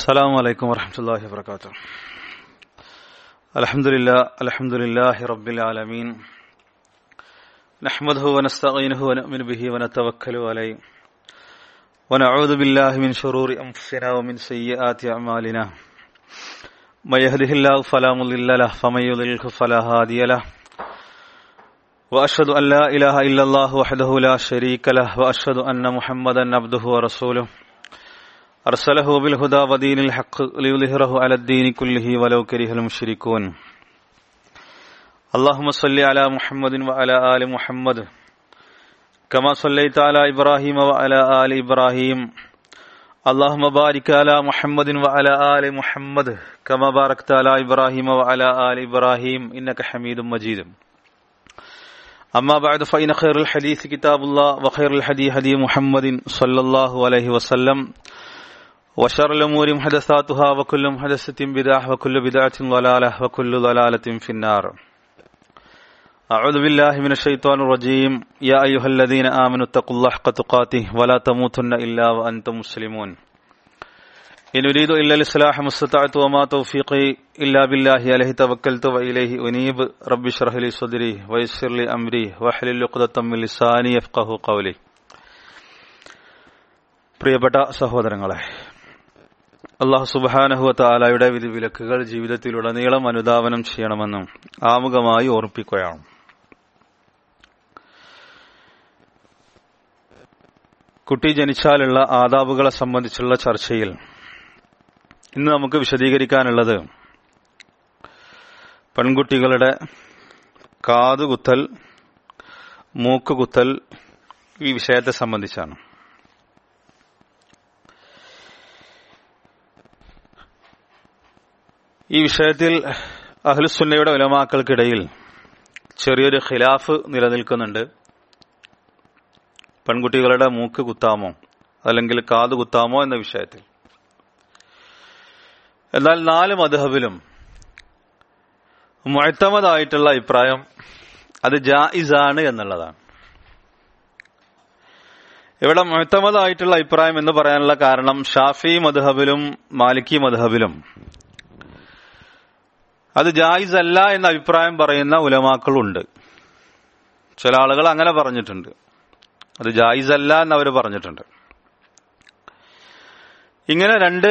السلام عليكم ورحمة الله وبركاته الحمد لله الحمد لله رب العالمين نحمده ونستعينه ونؤمن به ونتوكل عليه ونعوذ بالله من شرور أنفسنا ومن سيئات أعمالنا من يهده الله فلا مضل له فمن يضلله فلا هادي له وأشهد أن لا إله إلا الله وحده لا شريك له وأشهد أن محمدا عبده ورسوله أرسله بالهدى ودين الحق ليظهره على الدين كله ولو كره المشركون اللهم صل على محمد وعلى آل محمد كما صليت على إبراهيم وعلى آل إبراهيم اللهم بارك على محمد وعلى آل محمد كما باركت على إبراهيم وعلى آل إبراهيم إنك حميد مجيد أما بعد فإن خير الحديث كتاب الله وخير الحديث هدي محمد صلى الله عليه وسلم وشر الأمور محدثاتها وكل محدثة بدعة وكل بدعة ضلالة وكل ضلالة في النار أعوذ بالله من الشيطان الرجيم يا أيها الذين آمنوا اتقوا الله حق تقاته ولا تموتن إلا وأنتم مسلمون إن أريد إلا الإصلاح ما استطعت وما توفيقي إلا بالله عليه توكلت وإليه أنيب رب اشرح لي صدري ويسر لي أمري واحلل عقدة من لساني يفقه قولي പ്രിയപ്പെട്ട സഹോദരങ്ങളെ അള്ളാഹു സുബാനഹുവ താലായുടെ വിധി വിലക്കുകൾ ജീവിതത്തിലുടനീളം അനുധാവനം ചെയ്യണമെന്നും ആമുഖമായി ഓർപ്പിക്കുകയാണ് കുട്ടി ജനിച്ചാലുള്ള ആദാബുകളെ സംബന്ധിച്ചുള്ള ചർച്ചയിൽ ഇന്ന് നമുക്ക് വിശദീകരിക്കാനുള്ളത് പെൺകുട്ടികളുടെ കാതുകുത്തൽ മൂക്കുകുത്തൽ ഈ വിഷയത്തെ സംബന്ധിച്ചാണ് ഈ വിഷയത്തിൽ അഹ്ലുസുന്നയുടെ ഉലമാക്കൾക്കിടയിൽ ചെറിയൊരു ഖിലാഫ് നിലനിൽക്കുന്നുണ്ട് പെൺകുട്ടികളുടെ മൂക്ക് കുത്താമോ അല്ലെങ്കിൽ കാത് കുത്താമോ എന്ന വിഷയത്തിൽ എന്നാൽ നാല് മധുഹബിലും മുഴത്തമതായിട്ടുള്ള അഭിപ്രായം അത് ജായിസാണ് എന്നുള്ളതാണ് ഇവിടെ മുഴത്തമതായിട്ടുള്ള അഭിപ്രായം എന്ന് പറയാനുള്ള കാരണം ഷാഫി മധുഹബിലും മാലിക്കി മധുഹബിലും അത് ജായിസ് അല്ല എന്ന അഭിപ്രായം പറയുന്ന ഉലമാക്കളുണ്ട് ചില ആളുകൾ അങ്ങനെ പറഞ്ഞിട്ടുണ്ട് അത് ജായിസ് അല്ല എന്ന് അവർ പറഞ്ഞിട്ടുണ്ട് ഇങ്ങനെ രണ്ട്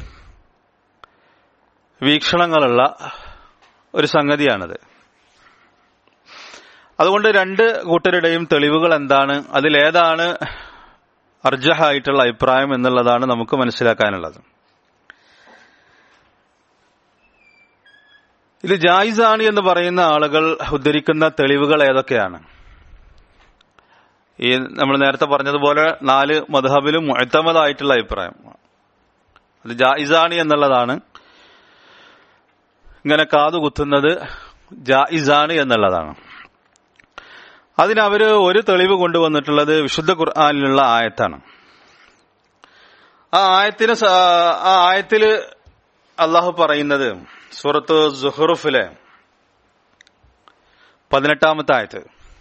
വീക്ഷണങ്ങളുള്ള ഒരു സംഗതിയാണിത് അതുകൊണ്ട് രണ്ട് കൂട്ടരുടെയും തെളിവുകൾ എന്താണ് അതിലേതാണ് അർജഹായിട്ടുള്ള അഭിപ്രായം എന്നുള്ളതാണ് നമുക്ക് മനസ്സിലാക്കാനുള്ളത് ഇത് ജായിസാണ് എന്ന് പറയുന്ന ആളുകൾ ഉദ്ധരിക്കുന്ന തെളിവുകൾ ഏതൊക്കെയാണ് ഈ നമ്മൾ നേരത്തെ പറഞ്ഞതുപോലെ നാല് മധബിലും മുഴത്തമതായിട്ടുള്ള അഭിപ്രായം അത് ജായിസാണ് എന്നുള്ളതാണ് ഇങ്ങനെ കാതുകുത്തുന്നത് ജായിസാണ് എന്നുള്ളതാണ് അതിനവര് ഒരു തെളിവ് കൊണ്ടുവന്നിട്ടുള്ളത് വിശുദ്ധ ഖുർആാനിലുള്ള ആയത്താണ് ആ ആയത്തിന് ആ ആയത്തില് അള്ളാഹു പറയുന്നത് സൂറത്ത് സുഹറുഫിലെ പതിനെട്ടാമത്തെ ആയത്ത്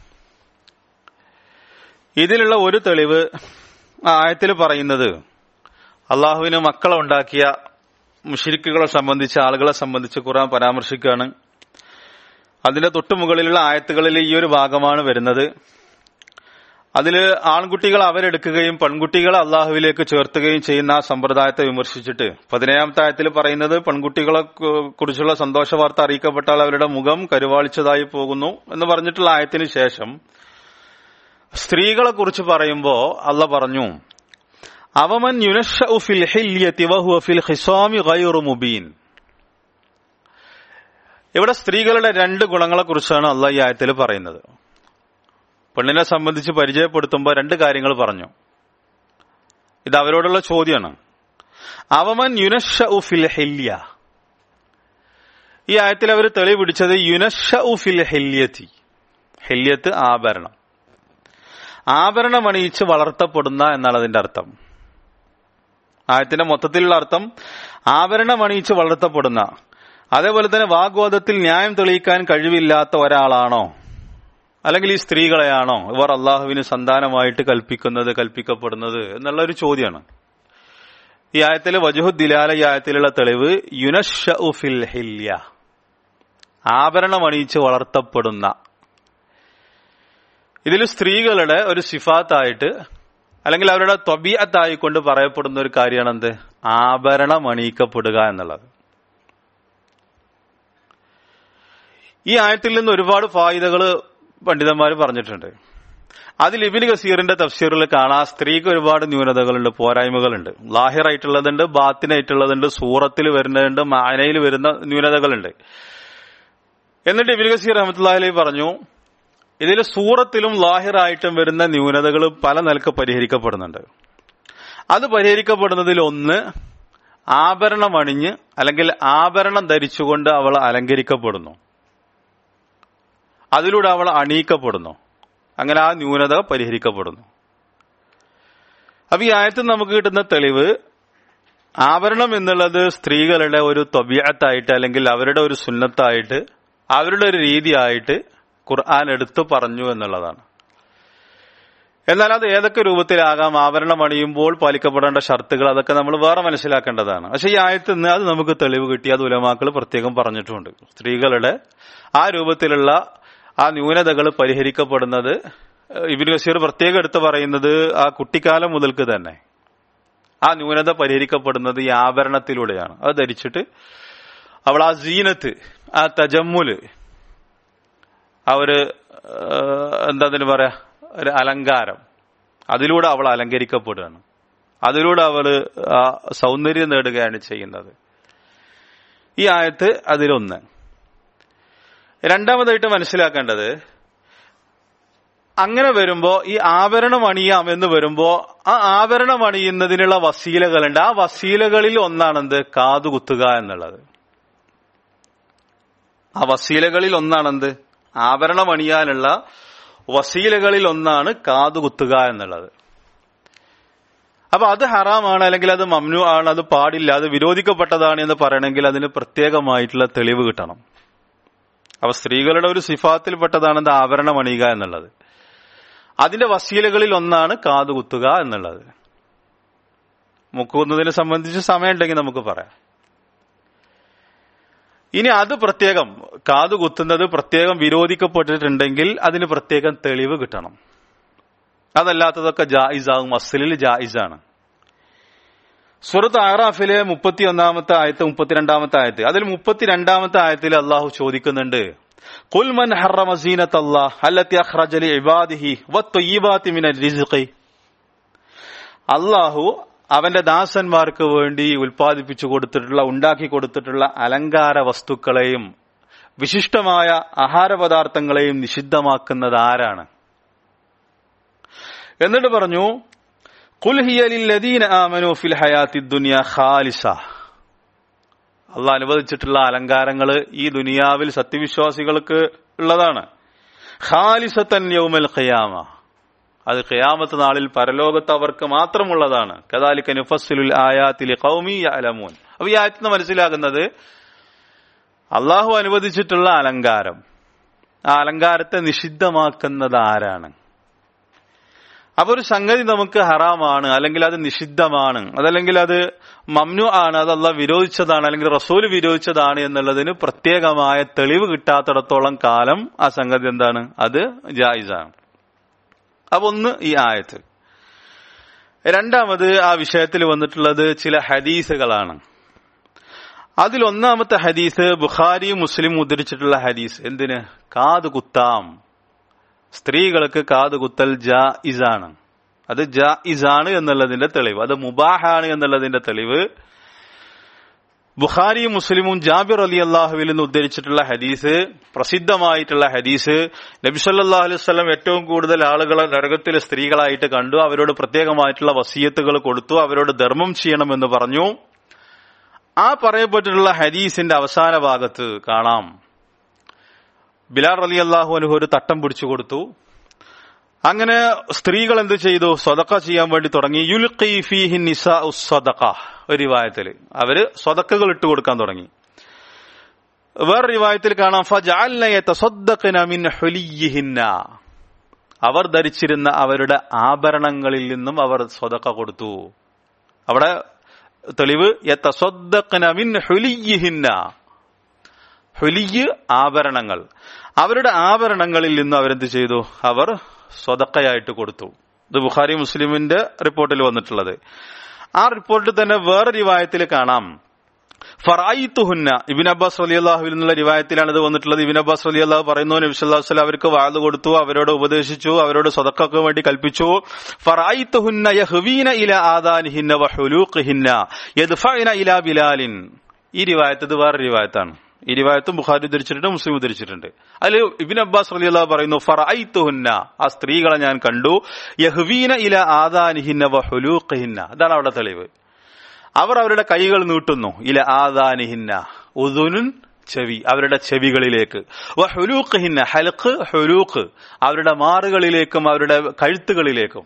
ഇതിലുള്ള ഒരു തെളിവ് ആ ആയത്തിൽ പറയുന്നത് അള്ളാഹുവിന് മക്കളെ ഉണ്ടാക്കിയ മുഷിരിക്കുകളെ സംബന്ധിച്ച് ആളുകളെ സംബന്ധിച്ച് ഖുറാൻ പരാമർശിക്കുകയാണ് അതിന്റെ തൊട്ടുമുകളിലുള്ള ആയത്തുകളിൽ ഈ ഒരു ഭാഗമാണ് വരുന്നത് അതിൽ ആൺകുട്ടികൾ അവരെടുക്കുകയും പെൺകുട്ടികളെ അള്ളാഹുവിലേക്ക് ചേർത്തുകയും ചെയ്യുന്ന ആ സമ്പ്രദായത്തെ വിമർശിച്ചിട്ട് പതിനേഴാമത്തെ ആയത്തിൽ പറയുന്നത് പെൺകുട്ടികളെ കുറിച്ചുള്ള സന്തോഷ വാർത്ത അറിയിക്കപ്പെട്ടാൽ അവരുടെ മുഖം കരുവാളിച്ചതായി പോകുന്നു എന്ന് പറഞ്ഞിട്ടുള്ള ആയത്തിന് ശേഷം സ്ത്രീകളെ കുറിച്ച് പറയുമ്പോ അല്ല പറഞ്ഞു അവമൻ മുബീൻ ഇവിടെ സ്ത്രീകളുടെ രണ്ട് ഗുണങ്ങളെ കുറിച്ചാണ് അല്ല ഈ ആയത്തിൽ പറയുന്നത് പെണ്ണിനെ സംബന്ധിച്ച് പരിചയപ്പെടുത്തുമ്പോൾ രണ്ട് കാര്യങ്ങൾ പറഞ്ഞു ഇത് അവരോടുള്ള ചോദ്യമാണ് അവമൻ യുനഷ ഉഫിൽ ഹെല്യ ഈ ആയത്തിൽ അവർ തെളിവ് പിടിച്ചത് യുനഷ ഉഫിൽ ഹെല്യത്തി ഹെല്യത്ത് ആഭരണം ആഭരണം അണിയിച്ച് വളർത്തപ്പെടുന്ന എന്നാണ് അതിന്റെ അർത്ഥം ആയത്തിന്റെ മൊത്തത്തിലുള്ള അർത്ഥം ആഭരണം അണിയിച്ച് വളർത്തപ്പെടുന്ന അതേപോലെ തന്നെ വാഗ്വാദത്തിൽ ന്യായം തെളിയിക്കാൻ കഴിവില്ലാത്ത ഒരാളാണോ അല്ലെങ്കിൽ ഈ സ്ത്രീകളെയാണോ ഇവർ അള്ളാഹുവിന് സന്താനമായിട്ട് കൽപ്പിക്കുന്നത് കൽപ്പിക്കപ്പെടുന്നത് എന്നുള്ള ഒരു ചോദ്യമാണ് ഈ ആയത്തിലെ വജുഹു ദിലാല ഈ ആയത്തിലുള്ള തെളിവ് യുനഷഉ ഫിൽ ഹില്യ ആഭരണമണിയിച്ച് വളർത്തപ്പെടുന്ന ഇതിൽ സ്ത്രീകളുടെ ഒരു സിഫാത്തായിട്ട് അല്ലെങ്കിൽ അവരുടെ ത്വബീയത്തായിക്കൊണ്ട് പറയപ്പെടുന്ന ഒരു കാര്യമാണ് എന്ത് ആഭരണം അണിയിക്കപ്പെടുക എന്നുള്ളത് ഈ ആയത്തിൽ നിന്ന് ഒരുപാട് ഫായിദകൾ പണ്ഡിതന്മാർ പറഞ്ഞിട്ടുണ്ട് അതിൽ ഇബിൻ ഗസീറിന്റെ തഫ്സീറിൽ കാണാം സ്ത്രീക്ക് ഒരുപാട് ന്യൂനതകളുണ്ട് പോരായ്മകളുണ്ട് ലാഹിറായിട്ടുള്ളതുണ്ട് ബാത്തിനായിട്ടുള്ളതുണ്ട് സൂറത്തിൽ വരുന്നതുണ്ട് മാനയിൽ വരുന്ന ന്യൂനതകളുണ്ട് എന്നിട്ട് ഇബിൻ ഗസീർ അഹമ്മദ്ലി പറഞ്ഞു ഇതിൽ സൂറത്തിലും ലാഹിറായിട്ടും വരുന്ന ന്യൂനതകൾ പല നിലക്ക് പരിഹരിക്കപ്പെടുന്നുണ്ട് അത് പരിഹരിക്കപ്പെടുന്നതിൽ ഒന്ന് ആഭരണം അണിഞ്ഞ് അല്ലെങ്കിൽ ആഭരണം ധരിച്ചുകൊണ്ട് അവൾ അലങ്കരിക്കപ്പെടുന്നു അതിലൂടെ അവൾ അണിയിക്കപ്പെടുന്നു അങ്ങനെ ആ ന്യൂനത പരിഹരിക്കപ്പെടുന്നു അപ്പൊ ഈ ആയത്തിൽ നമുക്ക് കിട്ടുന്ന തെളിവ് ആഭരണം എന്നുള്ളത് സ്ത്രീകളുടെ ഒരു തൊബിയത്തായിട്ട് അല്ലെങ്കിൽ അവരുടെ ഒരു സുന്നത്തായിട്ട് അവരുടെ ഒരു രീതിയായിട്ട് ഖുർആൻ എടുത്തു പറഞ്ഞു എന്നുള്ളതാണ് എന്നാൽ അത് ഏതൊക്കെ രൂപത്തിലാകാം ആഭരണം അണിയുമ്പോൾ പാലിക്കപ്പെടേണ്ട ഷർത്തുകൾ അതൊക്കെ നമ്മൾ വേറെ മനസ്സിലാക്കേണ്ടതാണ് പക്ഷെ ഈ ആയത്തിൽ നിന്ന് അത് നമുക്ക് തെളിവ് കിട്ടി അത് ഉലമാക്കൾ പ്രത്യേകം പറഞ്ഞിട്ടുമുണ്ട് സ്ത്രീകളുടെ ആ രൂപത്തിലുള്ള ആ ന്യൂനതകൾ പരിഹരിക്കപ്പെടുന്നത് ഇബിൻ ബഷീർ പ്രത്യേകം എടുത്തു പറയുന്നത് ആ കുട്ടിക്കാലം മുതൽക്ക് തന്നെ ആ ന്യൂനത പരിഹരിക്കപ്പെടുന്നത് ഈ ആഭരണത്തിലൂടെയാണ് അത് ധരിച്ചിട്ട് അവൾ ആ ജീനത്ത് ആ തജമ്മുല് ആ ഒരു എന്താ അതിന് പറയാ ഒരു അലങ്കാരം അതിലൂടെ അവൾ അലങ്കരിക്കപ്പെടുകയാണ് അതിലൂടെ അവൾ ആ സൗന്ദര്യം നേടുകയാണ് ചെയ്യുന്നത് ഈ ആയത്ത് അതിലൊന്ന് രണ്ടാമതായിട്ട് മനസ്സിലാക്കേണ്ടത് അങ്ങനെ വരുമ്പോ ഈ ആഭരണം അണിയാം എന്ന് വരുമ്പോ ആ ആഭരണം അണിയുന്നതിനുള്ള വസീലകളുണ്ട് ആ വസീലകളിൽ ഒന്നാണെന്ത് കാതുകുത്തുക എന്നുള്ളത് ആ വസീലകളിൽ ഒന്നാണെന്ത് ആഭരണം അണിയാനുള്ള വസീലകളിൽ ഒന്നാണ് കാതുകുത്തുക എന്നുള്ളത് അപ്പൊ അത് ഹറാമാണ് അല്ലെങ്കിൽ അത് മംനു ആണ് അത് പാടില്ല അത് വിരോധിക്കപ്പെട്ടതാണ് എന്ന് പറയണമെങ്കിൽ അതിന് പ്രത്യേകമായിട്ടുള്ള തെളിവ് കിട്ടണം അപ്പൊ സ്ത്രീകളുടെ ഒരു സിഫാത്തിൽപ്പെട്ടതാണ് ഇത് ആഭരണം അണിയുക എന്നുള്ളത് അതിന്റെ വസീലകളിൽ ഒന്നാണ് കാതുകുത്തുക എന്നുള്ളത് മുക്കുന്നതിനെ സംബന്ധിച്ച് സമയമുണ്ടെങ്കിൽ നമുക്ക് പറയാം ഇനി അത് പ്രത്യേകം കാതു കുത്തുന്നത് പ്രത്യേകം വിരോധിക്കപ്പെട്ടിട്ടുണ്ടെങ്കിൽ അതിന് പ്രത്യേകം തെളിവ് കിട്ടണം അതല്ലാത്തതൊക്കെ ജായിസാകും അസലിൽ ജായിസാണ് സുറത്ത് ആറാഫിലെ മുപ്പത്തി ഒന്നാമത്തെ ആയത്ത് മുപ്പത്തിരണ്ടാമത്തെ ആയത്ത് അതിൽ മുപ്പത്തിരണ്ടാമത്തെ ആയത്തിൽ അള്ളാഹു ചോദിക്കുന്നുണ്ട് കുൽമൻ ഹറമസീനത്ത് അള്ളാഹ് അല്ലത്തി അഖ്റജലി ഇബാദിഹി വത്തൊയ്യബാത്തി മിന റിസ്ഖി അള്ളാഹു അവന്റെ ദാസന്മാർക്ക് വേണ്ടി ഉൽപ്പാദിപ്പിച്ചു കൊടുത്തിട്ടുള്ള ഉണ്ടാക്കി കൊടുത്തിട്ടുള്ള അലങ്കാര വസ്തുക്കളെയും വിശിഷ്ടമായ ആഹാരപദാർത്ഥങ്ങളെയും നിഷിദ്ധമാക്കുന്നത് ആരാണ് എന്നിട്ട് പറഞ്ഞു കുൽഹിയലില്ലദീന ആമനു ഫിൽ ഹയാത്തി ദുനിയ ഖാലിസ അള്ളാഹ് അനുവദിച്ചിട്ടുള്ള അലങ്കാരങ്ങൾ ഈ ദുനിയാവിൽ സത്യവിശ്വാസികൾക്ക് ഉള്ളതാണ് ഖാലിസത്തൻ യൗമൽ ഖിയാമ അത് ഖിയാമത്ത് നാളിൽ പരലോകത്ത് അവർക്ക് മാത്രമുള്ളതാണ് കദാലിക്ക നുഫസ്സിലുൽ ആയാത്തിലെ കൗമി അലമൂൻ അപ്പൊ ഈ ആയത്തിന് മനസ്സിലാകുന്നത് അള്ളാഹു അനുവദിച്ചിട്ടുള്ള അലങ്കാരം ആ അലങ്കാരത്തെ നിഷിദ്ധമാക്കുന്നത് ആരാണ് അപ്പൊ ഒരു സംഗതി നമുക്ക് ഹറാമാണ് അല്ലെങ്കിൽ അത് നിഷിദ്ധമാണ് അതല്ലെങ്കിൽ അത് മംനു ആണ് അത് അല്ല വിരോധിച്ചതാണ് അല്ലെങ്കിൽ റസൂൽ വിരോധിച്ചതാണ് എന്നുള്ളതിന് പ്രത്യേകമായ തെളിവ് കിട്ടാത്തിടത്തോളം കാലം ആ സംഗതി എന്താണ് അത് ജായിസാണ് അപ്പൊ ഒന്ന് ഈ ആയത്ത് രണ്ടാമത് ആ വിഷയത്തിൽ വന്നിട്ടുള്ളത് ചില ഹദീസുകളാണ് അതിൽ ഒന്നാമത്തെ ഹദീസ് ബുഖാരി മുസ്ലിം ഉദ്ധരിച്ചിട്ടുള്ള ഹദീസ് എന്തിന് കാത് കുത്താം സ്ത്രീകൾക്ക് കാത് കുത്തൽ ജായിസാണ് അത് ജായിസാണ് എന്നുള്ളതിന്റെ തെളിവ് അത് മുബാഹാണ് എന്നുള്ളതിന്റെ തെളിവ് ബുഖാരിയും മുസ്ലിമും ജാബിർ അലി അള്ളാഹുവിൽ നിന്ന് ഉദ്ധരിച്ചിട്ടുള്ള ഹദീസ് പ്രസിദ്ധമായിട്ടുള്ള ഹദീസ് നബിസല്ലാഹു അലൈഹി സ്വലം ഏറ്റവും കൂടുതൽ ആളുകളെ നരകത്തിലെ സ്ത്രീകളായിട്ട് കണ്ടു അവരോട് പ്രത്യേകമായിട്ടുള്ള വസീയത്തുകൾ കൊടുത്തു അവരോട് ധർമ്മം ചെയ്യണമെന്ന് പറഞ്ഞു ആ പറയപ്പെട്ടിട്ടുള്ള ഹദീസിന്റെ അവസാന ഭാഗത്ത് കാണാം ബിലാർ അലി അള്ളാഹു അനുഹു ഒരു തട്ടം പിടിച്ചു കൊടുത്തു അങ്ങനെ സ്ത്രീകൾ എന്ത് ചെയ്തു സ്വതക്ക ചെയ്യാൻ വേണ്ടി തുടങ്ങി യുൽഖി ഫീഹി നിസാ സ്വതക്ക ഒരു റിവായത്തിൽ അവര് സ്വതക്കകൾ ഇട്ട് കൊടുക്കാൻ തുടങ്ങി വേറെ റിവായത്തിൽ കാണാം മിൻ ഹുലിയിഹിന്ന അവർ ധരിച്ചിരുന്ന അവരുടെ ആഭരണങ്ങളിൽ നിന്നും അവർ സ്വതക്ക കൊടുത്തു അവിടെ തെളിവ് യതസദ്ദഖ്ന മിൻ ഹുലിയിഹിന്ന ഹുലിയ് ആഭരണങ്ങൾ അവരുടെ ആഭരണങ്ങളിൽ നിന്ന് അവരെന്ത് ചെയ്തു അവർ സ്വതക്കയായിട്ട് കൊടുത്തു ഇത് ബുഖാരി മുസ്ലിമിന്റെ റിപ്പോർട്ടിൽ വന്നിട്ടുള്ളത് ആ റിപ്പോർട്ടിൽ തന്നെ വേറെ റിവായത്തിൽ കാണാം ഫറായിത്തുഹുന്ന ഇബിൻ അബ്ബാസ് അലി അള്ളാഹുവിൽ നിന്നുള്ള റിവായത്തിലാണ് ഇത് വന്നിട്ടുള്ളത് ഇബിൻ അബ്ബാസ് അലി അള്ളാഹു പറയുന്നു നബി സല്ലല്ലാഹു അലൈഹി വസല്ലം അവർക്ക് വാത് കൊടുത്തു അവരോട് ഉപദേശിച്ചു അവരോട് സ്വതക്കൊക്കെ വേണ്ടി കൽപ്പിച്ചു ഫറായിത്തുഹുന്ന യഹ്വീന ഇല ആദാനിഹിന്ന വഹുലൂഖിഹിന്ന യദ്ഫഅന ഇല ബിലാലിൻ ഈ റിവായത്ത് ഇത് വേറെ റിവായത്താണ് ഈ റിവായത്തും ബുഖാരി ഉദ്ധരിച്ചിട്ടുണ്ട് മുസ്ലിം ഉദ്ധരിച്ചിട്ടുണ്ട് അതിൽ ഇബിൻ അബ്ബാസ് അലി അള്ളാഹു പറയുന്നു ഫറഅയ്തുഹുന്ന ആ സ്ത്രീകളെ ഞാൻ കണ്ടു യഹ്വീന ഇല ആദാനിഹിന്ന വഹുലൂഖിഹിന്ന അതാണ് അവിടെ തെളിവ് അവർ അവരുടെ കൈകൾ നീട്ടുന്നു ഇല ആദാനിഹിന്ന ഉദുനുൻ ചെവി അവരുടെ ചെവികളിലേക്ക് ഹുലൂഖിഹിന്ന ഹൽഖ് ഹുലൂഖ് അവരുടെ മാറുകളിലേക്കും അവരുടെ കഴുത്തുകളിലേക്കും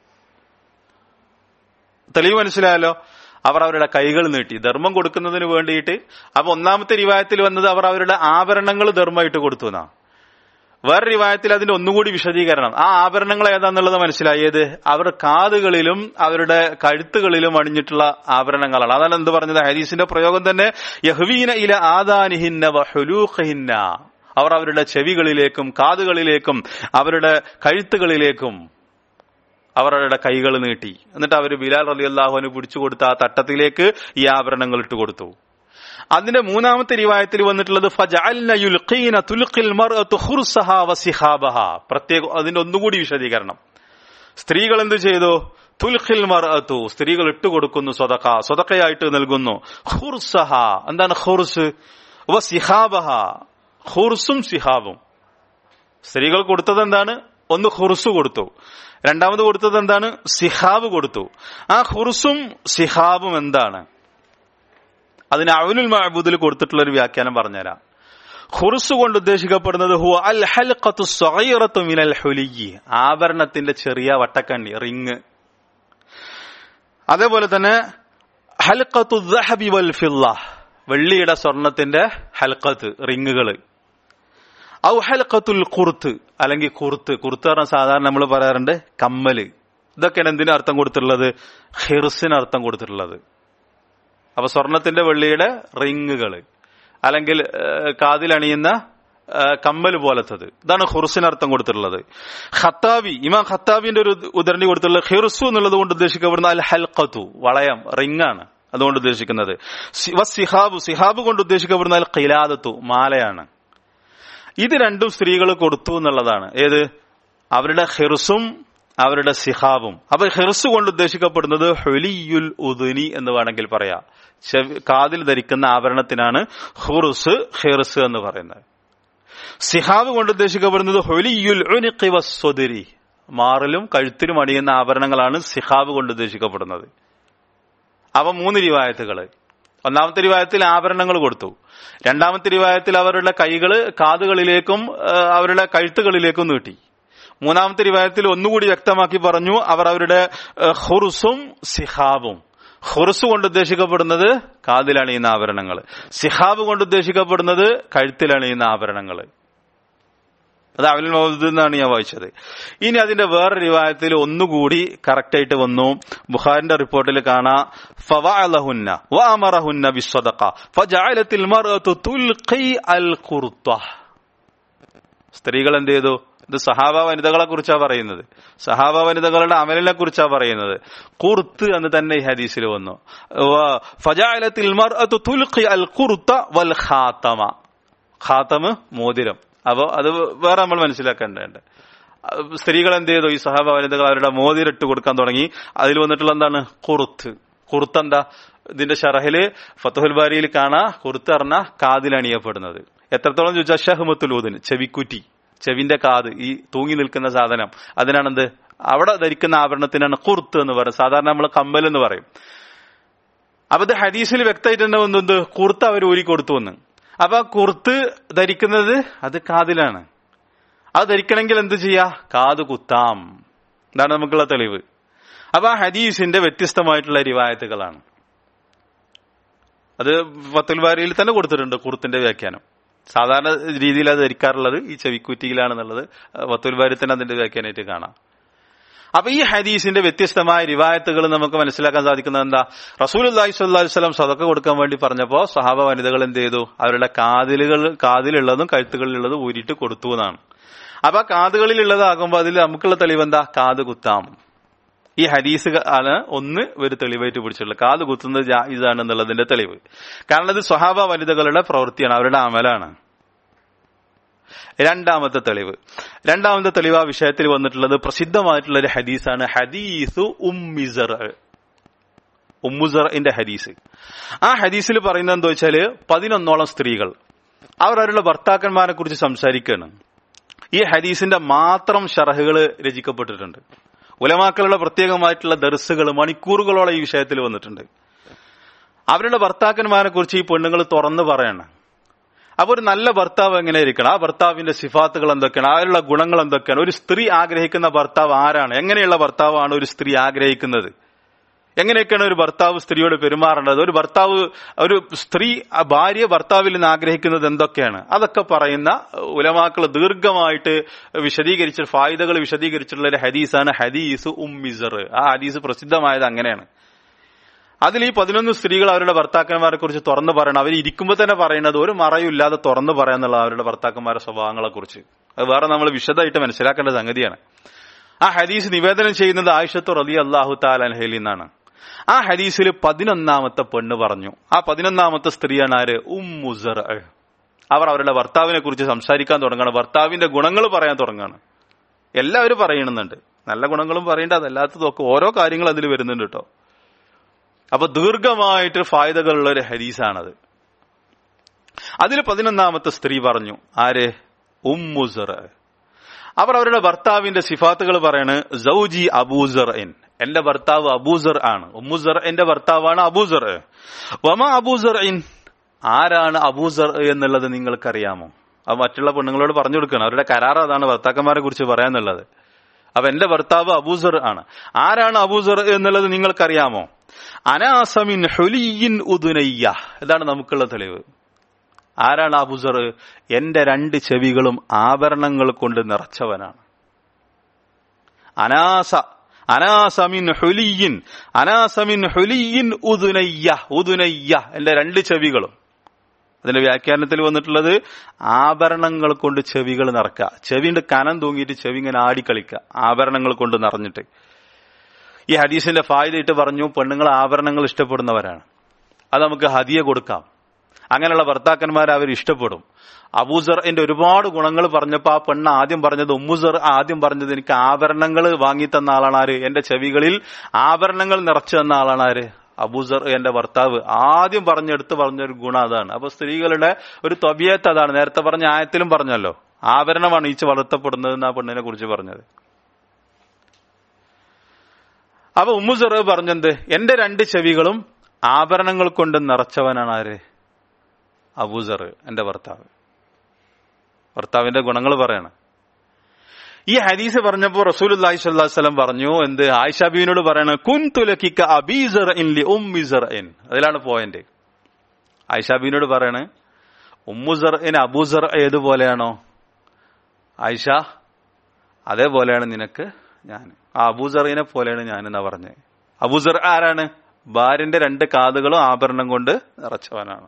തെളിവ് മനസ്സിലായല്ലോ അവർ അവരുടെ കൈകൾ നീട്ടി ധർമ്മം കൊടുക്കുന്നതിന് വേണ്ടിയിട്ട് അപ്പൊ ഒന്നാമത്തെ റിവായത്തിൽ വന്നത് അവർ അവരുടെ ആഭരണങ്ങൾ ധർമ്മമായിട്ട് കൊടുത്തു എന്നാ വേറെ റിവായത്തിൽ അതിന്റെ ഒന്നുകൂടി വിശദീകരണം ആ ആഭരണങ്ങൾ ഏതാന്നുള്ളത് മനസ്സിലായത് അവർ കാതുകളിലും അവരുടെ കഴുത്തുകളിലും അണിഞ്ഞിട്ടുള്ള ആഭരണങ്ങളാണ് അതാണ് എന്ത് പറഞ്ഞത് ഹരീസിന്റെ പ്രയോഗം തന്നെ യഹ്വീന ഇല ആദാനിഹിന്ന വഹുലൂഖിന്ന അവർ അവരുടെ ചെവികളിലേക്കും കാതുകളിലേക്കും അവരുടെ കഴുത്തുകളിലേക്കും അവർ അവരുടെ കൈകൾ നീട്ടി എന്നിട്ട് അവർ ബിലാൽ റലി അള്ളാഹുവിന് പിടിച്ചു കൊടുത്ത ആ തട്ടത്തിലേക്ക് ഈ ആഭരണങ്ങൾ ഇട്ട് കൊടുത്തു അതിന്റെ മൂന്നാമത്തെ റിവായത്തിൽ വന്നിട്ടുള്ളത് ഫജഅൽന യുൽഖീന തുൽഖിൽ മർഅതു ഖുർസഹ വസിഹാബഹ പ്രത്യേക അതിന്റെ ഒന്നുകൂടി വിശദീകരണം സ്ത്രീകൾ എന്ത് ചെയ്തു തുൽഖിൽ മർഅതു സ്ത്രീകൾ ഇട്ടുകൊടുക്കുന്നു സ്വതക്ക സ്വതക്കയായിട്ട് നൽകുന്നു ഖുർസഹ എന്താണ് ഖുർസ് വസിഹാബഹ ഖുർസും സിഹാബും സ്ത്രീകൾ കൊടുത്തത് എന്താണ് ഒന്ന് ഖുർസ് കൊടുത്തു രണ്ടാമത് കൊടുത്തത് എന്താണ് സിഹാബ് കൊടുത്തു ആ ഖുർസും സിഹാബും എന്താണ് അതിന് അവനുൽ മഹബൂദിൽ കൊടുത്തിട്ടുള്ള ഒരു വ്യാഖ്യാനം പറഞ്ഞുതരാം ഖുർസ് കൊണ്ട് ഉദ്ദേശിക്കപ്പെടുന്നത് ഹു അൽ ഹൽഖത്തു സ്വഗീറത്തു മിനൽ ഹുലിയി ആഭരണത്തിന്റെ ചെറിയ വട്ടക്കണ്ണി റിങ് അതേപോലെ തന്നെ ഹൽഖത്തു ദഹബി വൽ ഫില്ല വെള്ളിയുടെ സ്വർണത്തിന്റെ ഹൽഖത്ത് റിങ്ങുകൾ ഔ ഹൽഖത്തുൽ കുർത്ത് അല്ലെങ്കിൽ കുർത്ത് കുർത്ത് പറഞ്ഞാൽ സാധാരണ നമ്മൾ പറയാറുണ്ട് കമ്മല് ഇതൊക്കെയാണ് എന്തിനു അർത്ഥം കൊടുത്തിട്ടുള്ളത് ഹിർസിന് അർത്ഥം കൊടുത്തിട്ടുള്ളത് അപ്പൊ സ്വർണത്തിന്റെ വെള്ളിയുടെ റിങ്ങുകൾ അല്ലെങ്കിൽ കാതിലണിയുന്ന കമ്മൽ പോലത്തത് ഇതാണ് ഹുർസിന് അർത്ഥം കൊടുത്തിട്ടുള്ളത് ഖത്താബി ഇമാം ഖത്താബിന്റെ ഒരു ഉദരണി കൊടുത്തിട്ടുള്ളത് ഹിർസു എന്നുള്ളത് കൊണ്ട് ഉദ്ദേശിക്കപ്പെടുന്ന അൽ ഹൽഖത്തു വളയം റിങ്ങാണ് അതുകൊണ്ട് ഉദ്ദേശിക്കുന്നത് സിഹാബു സിഹാബ് കൊണ്ട് ഉദ്ദേശിക്കപ്പെടുന്ന അൽ ഖിലാദത്തു മാലയാണ് ഇത് രണ്ടും സ്ത്രീകൾ കൊടുത്തു എന്നുള്ളതാണ് ഏത് അവരുടെ ഹിർസും അവരുടെ സിഹാബും അപ്പൊ ഹിർസ് കൊണ്ട് ഉദ്ദേശിക്കപ്പെടുന്നത് ഹൊലിയുൽ ഉദുനി എന്ന് വേണമെങ്കിൽ പറയാം കാതിൽ ധരിക്കുന്ന ആഭരണത്തിനാണ് ഹുറുസ് ഹിർസ് എന്ന് പറയുന്നത് സിഹാബ് കൊണ്ട് ഉദ്ദേശിക്കപ്പെടുന്നത് ഹൊലിയുൽ സ്വദരി മാറിലും കഴുത്തിലും അണിയുന്ന ആഭരണങ്ങളാണ് സിഹാബ് കൊണ്ട് ഉദ്ദേശിക്കപ്പെടുന്നത് അവ മൂന്ന് റിവായത്തുകള് ഒന്നാമത്തെ റിവായത്തിൽ ആഭരണങ്ങൾ കൊടുത്തു രണ്ടാമത്തെ റിവായത്തിൽ അവരുടെ കൈകള് കാതുകളിലേക്കും അവരുടെ കഴുത്തുകളിലേക്കും നീട്ടി മൂന്നാമത്തെ റിവായത്തിൽ ഒന്നുകൂടി വ്യക്തമാക്കി പറഞ്ഞു അവർ അവരുടെ ഹുറുസും സിഹാബും ഹുറുസ് കൊണ്ട് ഉദ്ദേശിക്കപ്പെടുന്നത് കാതിലണിയുന്ന ആഭരണങ്ങൾ സിഹാബ് കൊണ്ട് ഉദ്ദേശിക്കപ്പെടുന്നത് കഴുത്തിലണിയുന്ന ആഭരണങ്ങൾ അത് അവനിൽ മൗദൂദ് എന്നാണ് ഞാൻ വായിച്ചത് ഇനി അതിന്റെ വേറെ റിവായത്തിൽ ഒന്നുകൂടി കറക്റ്റ് ആയിട്ട് വന്നു ബുഖാരിന്റെ റിപ്പോർട്ടിൽ കാണാ ഫവാലഹുന്ന വഅമറഹുന്ന ബിസ്സദഖ ഫജഅലത്തിൽ മർഅതു തുൽഖി അൽ ഖുർത്ത സ്ത്രീകൾ എന്ത് ചെയ്തു ഇത് സഹാബ വനിതകളെ കുറിച്ചാണ് പറയുന്നത് സഹാബ വനിതകളുടെ അമലിനെ കുറിച്ചാണ് പറയുന്നത് കുർത്ത് എന്ന് തന്നെ ഈ ഹദീസിൽ വന്നു ഫജാലത്തിൽ അൽ കുർത്ത വൽ ഖാത്തമ ഖാത്തമ് മോതിരം അപ്പോ അത് വേറെ നമ്മൾ മനസ്സിലാക്കേണ്ടതുണ്ട് സ്ത്രീകൾ എന്ത് ചെയ്തു ഈ സഹാബ വനിതകൾ അവരുടെ മോതിരിട്ട് കൊടുക്കാൻ തുടങ്ങി അതിൽ വന്നിട്ടുള്ള എന്താണ് കുറുത്ത് കുറുത്ത് എന്താ ഇതിന്റെ ഷറഹില് ഫത്തുഹുൽ ബാരിയിൽ കാണാ കുറുത്ത് പറഞ്ഞ കാതിലണിയപ്പെടുന്നത് എത്രത്തോളം ചോദിച്ചാൽ ഷഹ്മത്തുലൂദിന് ചെവിക്കുറ്റി ചെവിന്റെ കാത് ഈ തൂങ്ങി നിൽക്കുന്ന സാധനം അതിനാണെന്ത് അവിടെ ധരിക്കുന്ന ആഭരണത്തിനാണ് കുർത്ത് എന്ന് പറയും സാധാരണ നമ്മൾ കമ്മൽ എന്ന് പറയും അപ്പൊ ഇത് ഹദീസിൽ വ്യക്തമായിട്ട് എന്ത് കുർത്ത് അവർ ഊരി കൊടുത്തു എന്ന് അപ്പൊ കുർത്ത് ധരിക്കുന്നത് അത് കാതിലാണ് അത് ധരിക്കണമെങ്കിൽ എന്ത് ചെയ്യാ കാത് കുത്താം ഇതാണ് നമുക്കുള്ള തെളിവ് അപ്പൊ ആ ഹദീസിന്റെ വ്യത്യസ്തമായിട്ടുള്ള റിവായത്തുകളാണ് അത് ഫത്തുൽ ബാരിയിൽ തന്നെ കൊടുത്തിട്ടുണ്ട് കുർത്തിന്റെ വ്യാഖ്യാനം സാധാരണ രീതിയിൽ അത് ധരിക്കാറുള്ളത് ഈ ചെവിക്കുറ്റിയിലാണെന്നുള്ളത് വത്തുൽ ബാരി തന്നെ അതിന്റെ വ്യാഖ്യാനമായിട്ട് കാണാം അപ്പൊ ഈ ഹദീസിന്റെ വ്യത്യസ്തമായ റിവായത്തുകൾ നമുക്ക് മനസ്സിലാക്കാൻ സാധിക്കുന്നത് എന്താ റസൂൽ അള്ളാഹി സ്വല്ലി വസ്ലം സതക്ക കൊടുക്കാൻ വേണ്ടി പറഞ്ഞപ്പോ സഹാബ വനിതകൾ എന്ത് ചെയ്തു അവരുടെ കാതിലുകൾ കാതിലുള്ളതും കഴുത്തുകളിലുള്ളതും ഊരിയിട്ട് കൊടുത്തു എന്നാണ് അപ്പൊ ആ കാതുകളിലുള്ളതാകുമ്പോൾ അതിൽ നമുക്കുള്ള തെളിവ് എന്താ കാത് കുത്താം ഈ ഹദീസ് ആണ് ഒന്ന് ഒരു തെളിവായിട്ട് പിടിച്ചിട്ടുള്ളത് കാത് കുത്തുന്നത് ജായിസാണ് എന്നുള്ളതിന്റെ തെളിവ് കാരണം ഇത് സ്വഹാബ വനിതകളുടെ പ്രവൃത്തിയാണ് അവരുടെ അമലാണ് രണ്ടാമത്തെ തെളിവ് രണ്ടാമത്തെ തെളിവ് ആ വിഷയത്തിൽ വന്നിട്ടുള്ളത് പ്രസിദ്ധമായിട്ടുള്ള ഒരു ഹദീസാണ് ഹദീസ് ഉമ്മിസർ ഉമ്മുസറിന്റെ ഹദീസ് ആ ഹദീസിൽ പറയുന്നത് എന്താ വെച്ചാല് പതിനൊന്നോളം സ്ത്രീകൾ അവർ അവരുടെ ഭർത്താക്കന്മാരെ കുറിച്ച് സംസാരിക്കുകയാണ് ഈ ഹദീസിന്റെ മാത്രം ഷറഹുകൾ രചിക്കപ്പെട്ടിട്ടുണ്ട് ഉലമാക്കളുടെ പ്രത്യേകമായിട്ടുള്ള ദർസുകൾ മണിക്കൂറുകളോളം ഈ വിഷയത്തിൽ വന്നിട്ടുണ്ട് അവരുടെ ഭർത്താക്കന്മാരെ കുറിച്ച് ഈ പെണ്ണുങ്ങൾ തുറന്നു പറയണം അപ്പൊ ഒരു നല്ല ഭർത്താവ് എങ്ങനെ ഇരിക്കണം ആ ഭർത്താവിന്റെ സിഫാത്തുകൾ എന്തൊക്കെയാണ് അതിലുള്ള ഗുണങ്ങൾ എന്തൊക്കെയാണ് ഒരു സ്ത്രീ ആഗ്രഹിക്കുന്ന ഭർത്താവ് ആരാണ് എങ്ങനെയുള്ള ഭർത്താവാണ് ഒരു സ്ത്രീ ആഗ്രഹിക്കുന്നത് എങ്ങനെയൊക്കെയാണ് ഒരു ഭർത്താവ് സ്ത്രീയോട് പെരുമാറേണ്ടത് ഒരു ഭർത്താവ് ഒരു സ്ത്രീ ഭാര്യ ഭർത്താവിൽ നിന്ന് ആഗ്രഹിക്കുന്നത് എന്തൊക്കെയാണ് അതൊക്കെ പറയുന്ന ഉലമാക്കൾ ദീർഘമായിട്ട് വിശദീകരിച്ച ഫായുതകൾ വിശദീകരിച്ചിട്ടുള്ള ഒരു ഹദീസാണ് ഹദീസ് ഉമ്മിസർ ആ ഹദീസ് പ്രസിദ്ധമായത് അങ്ങനെയാണ് അതിൽ ഈ പതിനൊന്ന് സ്ത്രീകൾ അവരുടെ ഭർത്താക്കന്മാരെ കുറിച്ച് തുറന്നു പറയണം അവർ ഇരിക്കുമ്പോൾ തന്നെ പറയുന്നത് ഒരു മറയില്ലാതെ തുറന്നു പറയാന്നുള്ള അവരുടെ ഭർത്താക്കന്മാരുടെ സ്വഭാവങ്ങളെ കുറിച്ച് അത് വേറെ നമ്മൾ വിശദമായിട്ട് മനസ്സിലാക്കേണ്ട സംഗതിയാണ് ആ ഹദീസ് നിവേദനം ചെയ്യുന്നത് ആയിഷത്ത് റലി അള്ളാഹു താലഹയിൽ നിന്നാണ് ആ ഹദീസിൽ പതിനൊന്നാമത്തെ പെണ്ണ് പറഞ്ഞു ആ പതിനൊന്നാമത്തെ സ്ത്രീയാണ് ആര് ഉമ്മുസർ അവർ അവരുടെ ഭർത്താവിനെ കുറിച്ച് സംസാരിക്കാൻ തുടങ്ങണം ഭർത്താവിന്റെ ഗുണങ്ങൾ പറയാൻ തുടങ്ങാണ് എല്ലാവരും പറയുന്നുണ്ട് നല്ല ഗുണങ്ങളും പറയേണ്ട അതല്ലാത്തതൊക്കെ ഓരോ കാര്യങ്ങൾ അതിൽ വരുന്നുണ്ട് കേട്ടോ അപ്പൊ ദീർഘമായിട്ട് ഫായുതകളുള്ള ഒരു ഹദീസാണത് അതിൽ പതിനൊന്നാമത്തെ സ്ത്രീ പറഞ്ഞു ആര് ഉമ്മുസർ അവർ അവരുടെ ഭർത്താവിന്റെ സിഫാത്തുകൾ പറയാണ് സൗജി അബൂസർ എൻ എന്റെ ഭർത്താവ് അബൂസർ ആണ് ഉമ്മുസർ എന്റെ ഭർത്താവാണ് അബൂസർ വമ അബൂസർ ഇൻ ആരാണ് അബൂസർ എന്നുള്ളത് നിങ്ങൾക്കറിയാമോ അത് മറ്റുള്ള പെണ്ണുങ്ങളോട് പറഞ്ഞു കൊടുക്കണം അവരുടെ കരാർ അതാണ് ഭർത്താക്കന്മാരെ കുറിച്ച് പറയാന്നുള്ളത് അപ്പൊ എന്റെ ഭർത്താവ് അബൂസർ ആണ് ആരാണ് അബൂസർ എന്നുള്ളത് നിങ്ങൾക്കറിയാമോ അനാസമിൻ ഹുലിയിൻ ഉദുനയ്യ ഇതാണ് നമുക്കുള്ള തെളിവ് ആരാണ് അബുസർ എന്റെ രണ്ട് ചെവികളും ആഭരണങ്ങൾ കൊണ്ട് നിറച്ചവനാണ് അനാസ അനാസമിൻ ഹുലിയിൻ അനാസമിൻ ഹുലിയിൻ ഉദുനയ്യ ഉദുനയ്യ എന്റെ രണ്ട് ചെവികളും അതിന്റെ വ്യാഖ്യാനത്തിൽ വന്നിട്ടുള്ളത് ആഭരണങ്ങൾ കൊണ്ട് ചെവികൾ നിറക്കുക ചെവിന്റെ കനം തൂങ്ങിയിട്ട് ചെവി ഇങ്ങനെ ആടിക്കളിക്കുക ആഭരണങ്ങൾ കൊണ്ട് നിറഞ്ഞിട്ട് ഈ ഹദീസിന്റെ ഫായ്ദയിട്ട് പറഞ്ഞു പെണ്ണുങ്ങൾ ആഭരണങ്ങൾ ഇഷ്ടപ്പെടുന്നവരാണ് അത് നമുക്ക് ഹദിയ കൊടുക്കാം അങ്ങനെയുള്ള ഭർത്താക്കന്മാരെ അവർ ഇഷ്ടപ്പെടും അബൂസറിന്റെ ഒരുപാട് ഗുണങ്ങൾ പറഞ്ഞപ്പോ ആ പെണ്ണ് ആദ്യം പറഞ്ഞത് ഉമ്മുസർ ആദ്യം പറഞ്ഞത് എനിക്ക് ആഭരണങ്ങൾ വാങ്ങി തന്ന ആളാണ് ആര് എന്റെ ചെവികളിൽ ആഭരണങ്ങൾ നിറച്ചു തന്ന ആളാണ് ആര് അബൂസർ എന്റെ ഭർത്താവ് ആദ്യം പറഞ്ഞെടുത്ത് പറഞ്ഞൊരു ഗുണം അതാണ് അപ്പൊ സ്ത്രീകളുടെ ഒരു തൊബിയത്ത് അതാണ് നേരത്തെ പറഞ്ഞ ആയത്തിലും പറഞ്ഞല്ലോ ആഭരണമാണ് ഈച്ച് വളർത്തപ്പെടുന്നത് എന്ന് ആ പെണ്ണിനെ കുറിച്ച് പറഞ്ഞത് അപ്പൊ ഉമ്മുസർ പറഞ്ഞത് എന്റെ രണ്ട് ചെവികളും ആഭരണങ്ങൾ കൊണ്ട് നിറച്ചവനാണ് ആര് അബൂസർ എന്റെ ഭർത്താവ് ഭർത്താവിന്റെ ഗുണങ്ങൾ പറയണം ഈ ഹദീസ് പറഞ്ഞപ്പോ റസൂൽ അള്ളാഹി സ്വല്ലം പറഞ്ഞു എന്ത് ആയിഷാബീനോട് പറയണ കുൻ തുലക്കിക്ക അബീസർ ഇൻ ലി ഉമ്മിസർ ഇൻ അതിലാണ് പോയിന്റ് ആയിഷാബീനോട് പറയണ് ഉമ്മുസർ ഇൻ അബൂസർ ഏതുപോലെയാണോ ആയിഷ അതേപോലെയാണ് നിനക്ക് ഞാൻ ആ അബൂസറിനെ പോലെയാണ് ഞാൻ എന്നാ പറഞ്ഞത് അബൂസർ ആരാണ് ഭാര്യന്റെ രണ്ട് കാതുകളും ആഭരണം കൊണ്ട് നിറച്ചവനാണ്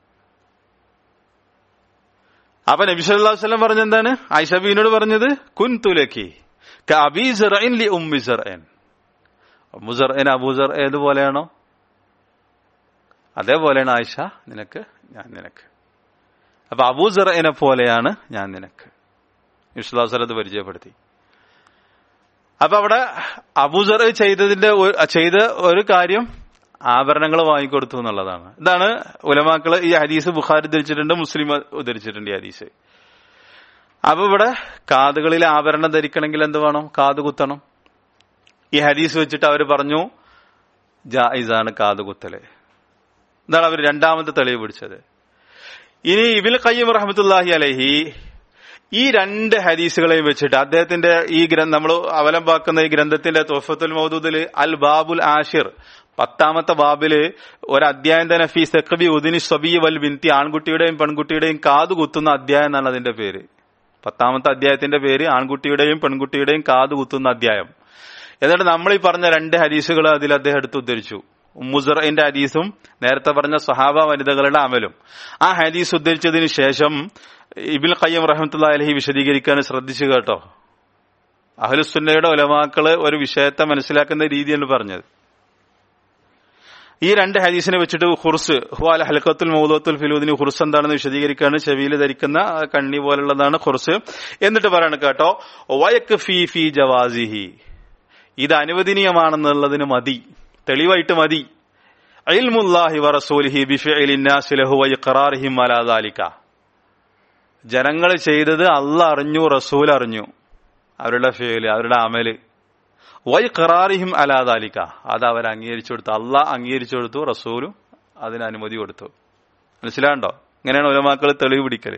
അപ്പൊ നബി സല്ലല്ലാഹു അലൈഹി വസല്ലം പറഞ്ഞെന്താണ് ആയിഷബീനോട് പറഞ്ഞത് കുൻ തുലക്കി കബീസറൈൻ ലി ഉമ്മിസറൈൻ ഉമ്മുസറൈൻ അബൂസർ ഏതുപോലെയാണോ അതേപോലെയാണ് ആയിഷ നിനക്ക് ഞാൻ നിനക്ക് അപ്പൊ അബൂസറൈനെ പോലെയാണ് ഞാൻ നിനക്ക് വിശ്വാസലത്ത് പരിചയപ്പെടുത്തി അപ്പൊ അവിടെ അബൂസർ ചെയ്തതിന്റെ ചെയ്ത ഒരു കാര്യം ആഭരണങ്ങൾ വാങ്ങിക്കൊടുത്തു എന്നുള്ളതാണ് ഇതാണ് ഉലമാക്കള് ഈ ഹദീസ് ബുഖാരി ധരിച്ചിട്ടുണ്ട് മുസ്ലിം ധരിച്ചിട്ടുണ്ട് ഈ ഹദീസ് അപ്പൊ ഇവിടെ കാതുകളിൽ ആഭരണം ധരിക്കണമെങ്കിൽ എന്ത് വേണം കാത് കുത്തണം ഈ ഹദീസ് വെച്ചിട്ട് അവർ പറഞ്ഞു ജായിസാണ് കാത് കുത്തല് ഇതാണ് അവർ രണ്ടാമത്തെ തെളിവ് പിടിച്ചത് ഇനി ഇബിൽ ഖയ്യം റഹമത്തുല്ലാഹി അലഹി ഈ രണ്ട് ഹദീസുകളെയും വെച്ചിട്ട് അദ്ദേഹത്തിന്റെ ഈ ഗ്രന്ഥം നമ്മൾ അവലംബാക്കുന്ന ഈ ഗ്രന്ഥത്തിന്റെ തോഫത്തുൽ മൗദൂദിൽ അൽ ബാബുൽ ആഷിർ പത്താമത്തെ ബാബില് ഒരു അധ്യായം തന്നെ ഫീ സെക്കബി ഉദിനി സ്വബി വൽ ബിന്തി ആൺകുട്ടിയുടെയും പെൺകുട്ടിയുടെയും കാതു കുത്തുന്ന അധ്യായം എന്നാണ് അതിന്റെ പേര് പത്താമത്തെ അധ്യായത്തിന്റെ പേര് ആൺകുട്ടിയുടെയും പെൺകുട്ടിയുടെയും കാതു കുത്തുന്ന അധ്യായം എന്നിട്ട് നമ്മൾ ഈ പറഞ്ഞ രണ്ട് ഹദീസുകൾ അതിൽ അദ്ദേഹം എടുത്ത് ഉദ്ധരിച്ചു മുസറിന്റെ ഹദീസും നേരത്തെ പറഞ്ഞ സഹാബ വനിതകളുടെ അമലും ആ ഹദീസ് ഉദ്ധരിച്ചതിന് ശേഷം ഇബിൽ ഖയ്യം റഹമത്തുള്ള അലഹി വിശദീകരിക്കാൻ ശ്രദ്ധിച്ചു കേട്ടോ അഹ്ലുസുന്നയുടെ ഒലമാക്കള് ഒരു വിഷയത്തെ മനസ്സിലാക്കുന്ന രീതിയാണ് പറഞ്ഞത് ഈ രണ്ട് ഹദീസിനെ വെച്ചിട്ട് ഹുർസ് ഹുവാൽ ഹൽക്കത്തുൽ മൗലത്തുൽ ഫിലൂദിന് ഹുർസ് എന്താണെന്ന് വിശദീകരിക്കുകയാണ് ചെവിയിൽ ധരിക്കുന്ന ആ കണ്ണി പോലുള്ളതാണ് ഹുർസ് എന്നിട്ട് പറയാണ് കേട്ടോ വയക്ക് ഫി ഫി ജവാസിഹി ഇത് അനുവദനീയമാണെന്നുള്ളതിന് മതി തെളിവായിട്ട് മതി അയിൽമുല്ലാഹി വറസൂലിഹി ബിഫിഇലിന്നാസി ലഹു വയഖറാറിഹിം അലാ ദാലിക ജനങ്ങൾ ചെയ്തത് അല്ല അറിഞ്ഞു റസൂൽ അറിഞ്ഞു അവരുടെ ഫേല് അവരുടെ അമല് വൈ ഖറാറിഹിം അലാദാലിക്ക അത് അവർ അംഗീകരിച്ചു കൊടുത്തു അല്ല അംഗീകരിച്ചു കൊടുത്തു റസൂലും അതിന് അനുമതി കൊടുത്തു മനസ്സിലാണ്ടോ ഇങ്ങനെയാണ് ഒലമാക്കൾ തെളിവ് പിടിക്കല്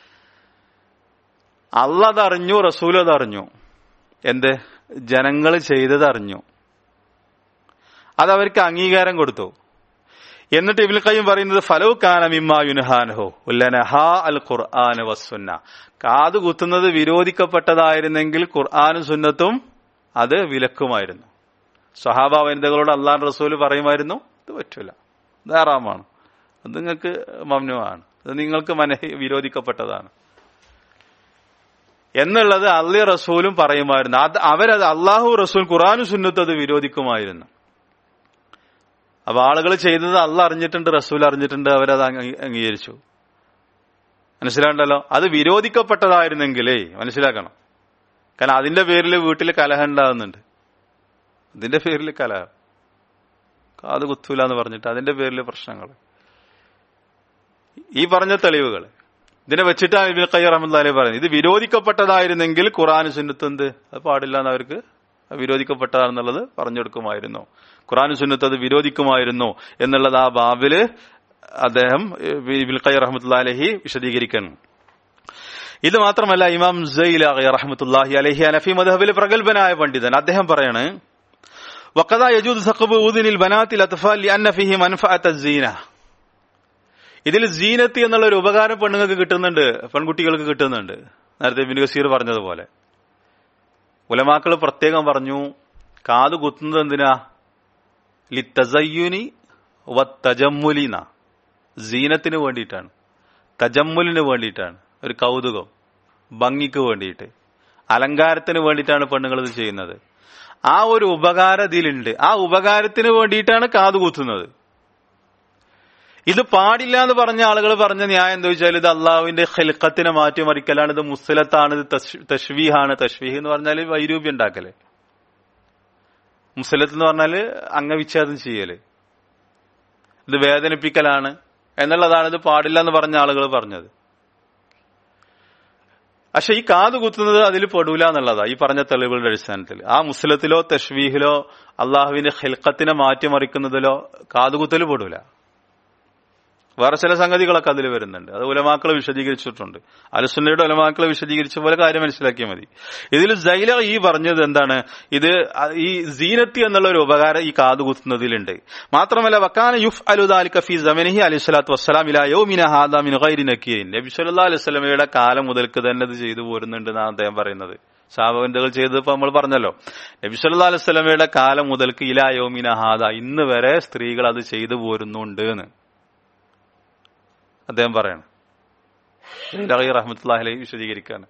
അല്ല അതറിഞ്ഞു റസൂൽ അതറിഞ്ഞു എന്ത് ജനങ്ങൾ ചെയ്തത് അറിഞ്ഞു അതവർക്ക് അംഗീകാരം കൊടുത്തു എന്നിട്ട് ഇബിൽ കയ്യും പറയുന്നത് ഫലോ കാനമിമായുൻഹാനഹോ ഉല്ലനഹാ അൽ ഖുർആൻ വസ്സുന്ന കാത് കുത്തുന്നത് വിരോധിക്കപ്പെട്ടതായിരുന്നെങ്കിൽ ഖുർആാനും സുന്നത്തും അത് വിലക്കുമായിരുന്നു സ്വഹാബ വനിതകളോട് അള്ളാൻ റസൂല് പറയുമായിരുന്നു ഇത് പറ്റൂല ധാരാളമാണ് അത് നിങ്ങൾക്ക് മമ്നുവാണ് അത് നിങ്ങൾക്ക് മന വിരോധിക്കപ്പെട്ടതാണ് എന്നുള്ളത് അള്ളി റസൂലും പറയുമായിരുന്നു അത് അവരത് അള്ളാഹു റസൂൽ ഖുറാനു സുന്നത്ത് അത് വിരോധിക്കുമായിരുന്നു അപ്പൊ ആളുകൾ ചെയ്തത് അല്ല അറിഞ്ഞിട്ടുണ്ട് റസൂൽ അറിഞ്ഞിട്ടുണ്ട് അവരത് അംഗീ- അംഗീകരിച്ചു മനസ്സിലാണ്ടല്ലോ അത് വിരോധിക്കപ്പെട്ടതായിരുന്നെങ്കിലേ മനസ്സിലാക്കണം കാരണം അതിന്റെ പേരിൽ വീട്ടിൽ കലഹം ഉണ്ടാകുന്നുണ്ട് അതിന്റെ പേരിൽ കലഹം കാത് കുത്തൂല എന്ന് പറഞ്ഞിട്ട് അതിന്റെ പേരിൽ പ്രശ്നങ്ങൾ ഈ പറഞ്ഞ തെളിവുകൾ ഇതിനെ വെച്ചിട്ടാണ് ഇബിൻ ഖയ്യ റഹ്മത്തുള്ളാഹി പറയുന്നത് ഇത് വിരോധിക്കപ്പെട്ടതായിരുന്നെങ്കിൽ ഖുറാൻ സുന്നത്ത് എന്ത് അത് പാടില്ല എന്ന് അവർക്ക് അത് വിരോധിക്കപ്പെട്ടതാണെന്നുള്ളത് പറഞ്ഞു കൊടുക്കുമായിരുന്നു ഖുറാൻ സുന്നത്ത് അത് വിരോധിക്കുമായിരുന്നു എന്നുള്ളത് ആ ബാബില് അദ്ദേഹം ഇബിൻ ഖയ്യ റഹ്മത്തുള്ളാഹി അലൈഹി വിശദീകരിക്കുന്നു ഇത് മാത്രമല്ല ഇമാം സൈലാഹി റഹ്മത്തുല്ലാഹി അലഹി അനഫി മദഹബിൽ പ്രഗത്ഭനായ പണ്ഡിതൻ അദ്ദേഹം പറയാണ് വക്കത യജൂദ് സഖബ് ഊദിനിൽ ബനാത്തിൽ അത്ഫാൽ ലിഅന്ന ഫിഹി മൻഫഅത സീന ഇതിൽ സീനത്ത് എന്നുള്ള ഒരു ഉപകാരം പെണ്ണുങ്ങൾക്ക് കിട്ടുന്നുണ്ട് പെൺകുട്ടികൾക്ക് കിട്ടുന്നുണ്ട് നേരത്തെ ബിൻ ഗസീർ പറഞ്ഞതുപോലെ ഉലമാക്കൾ പ്രത്യേകം പറഞ്ഞു കാത് കുത്തുന്നത് എന്തിനാ ലിത്തസയ്യുനി വ തജമ്മുലിന സീനത്തിന് വേണ്ടിയിട്ടാണ് തജമ്മുലിന് വേണ്ടിയിട്ടാണ് ഒരു കൗതുകം ഭംഗിക്ക് വേണ്ടിയിട്ട് അലങ്കാരത്തിന് വേണ്ടിയിട്ടാണ് പെണ്ണുങ്ങൾ ഇത് ചെയ്യുന്നത് ആ ഒരു ഉപകാരം ഇതിലുണ്ട് ആ ഉപകാരത്തിന് വേണ്ടിയിട്ടാണ് കാത് കുത്തുന്നത് ഇത് പാടില്ല എന്ന് പറഞ്ഞ ആളുകൾ പറഞ്ഞ ന്യായം എന്താ വെച്ചാൽ ഇത് അള്ളാഹുവിന്റെ ഹെൽക്കത്തിനെ മാറ്റിമറിക്കലാണ് ഇത് മുസ്ലത്താണ് ഇത് തശ്- തശ്വീഹാണ് തശ്വീഹ് എന്ന് പറഞ്ഞാൽ വൈരൂപ്യം ഉണ്ടാക്കല് മുസ്ലത്ത് എന്ന് പറഞ്ഞാല് അംഗവിച്ഛേദം ചെയ്യല് ഇത് വേദനിപ്പിക്കലാണ് എന്നുള്ളതാണ് ഇത് പാടില്ല എന്ന് പറഞ്ഞ ആളുകൾ പറഞ്ഞത് പക്ഷെ ഈ കാത് കുത്തുന്നത് അതിൽ പെടൂല എന്നുള്ളതാ ഈ പറഞ്ഞ തെളിവുകളുടെ അടിസ്ഥാനത്തിൽ ആ മുസ്ലത്തിലോ തഷ്വീഹിലോ അള്ളാഹുവിന്റെ ഹെൽക്കത്തിനെ മാറ്റിമറിക്കുന്നതിലോ കാതുകുത്തൽ പെടൂല വേറെ ചില സംഗതികളൊക്കെ അതിൽ വരുന്നുണ്ട് അത് ഉലമാക്കൾ വിശദീകരിച്ചിട്ടുണ്ട് അലുസുന്നയുടെ ഉലമാക്കൾ വിശദീകരിച്ച പോലെ കാര്യം മനസ്സിലാക്കിയാൽ മതി ഇതിൽ ജൈല ഈ പറഞ്ഞത് എന്താണ് ഇത് അ- ഈ സീനത്തി എന്നുള്ള ഒരു ഉപകാരം ഈ കാതുകുത്തുന്നതിലുണ്ട് മാത്രമല്ല വക്കാന യുഫ് അലുദാലി കഫി ജമനിഹി അലൈഹി സ്വലാത്തു വസ്സലാം ഇലാ യൗമിന ഹാദാ മിൻ ഗൈരി നക്കീരിൻ നബി സല്ലല്ലാഹു അലൈഹി വസല്ലമയുടെ കാലം മുതൽക്ക് തന്നെ ഇത് ചെയ്തു പോരുന്നുണ്ട് എന്നാണ് അദ്ദേഹം പറയുന്നത് ശാപവന്തകൾ ചെയ്തത് ഇപ്പൊ നമ്മൾ പറഞ്ഞല്ലോ നബി സല്ലല്ലാഹു അലൈഹി വസല്ലമയുടെ കാലം മുതൽക്ക് ഇലാ യൗമിന ഹാദ ഇന്ന് വരെ സ്ത്രീകൾ അത് ചെയ്തു പോരുന്നുണ്ട് എന്ന് അദ്ദേഹം പറയണം റഹ്മത്തുല്ലാഹി അലൈഹി വിശദീകരിക്കാണ്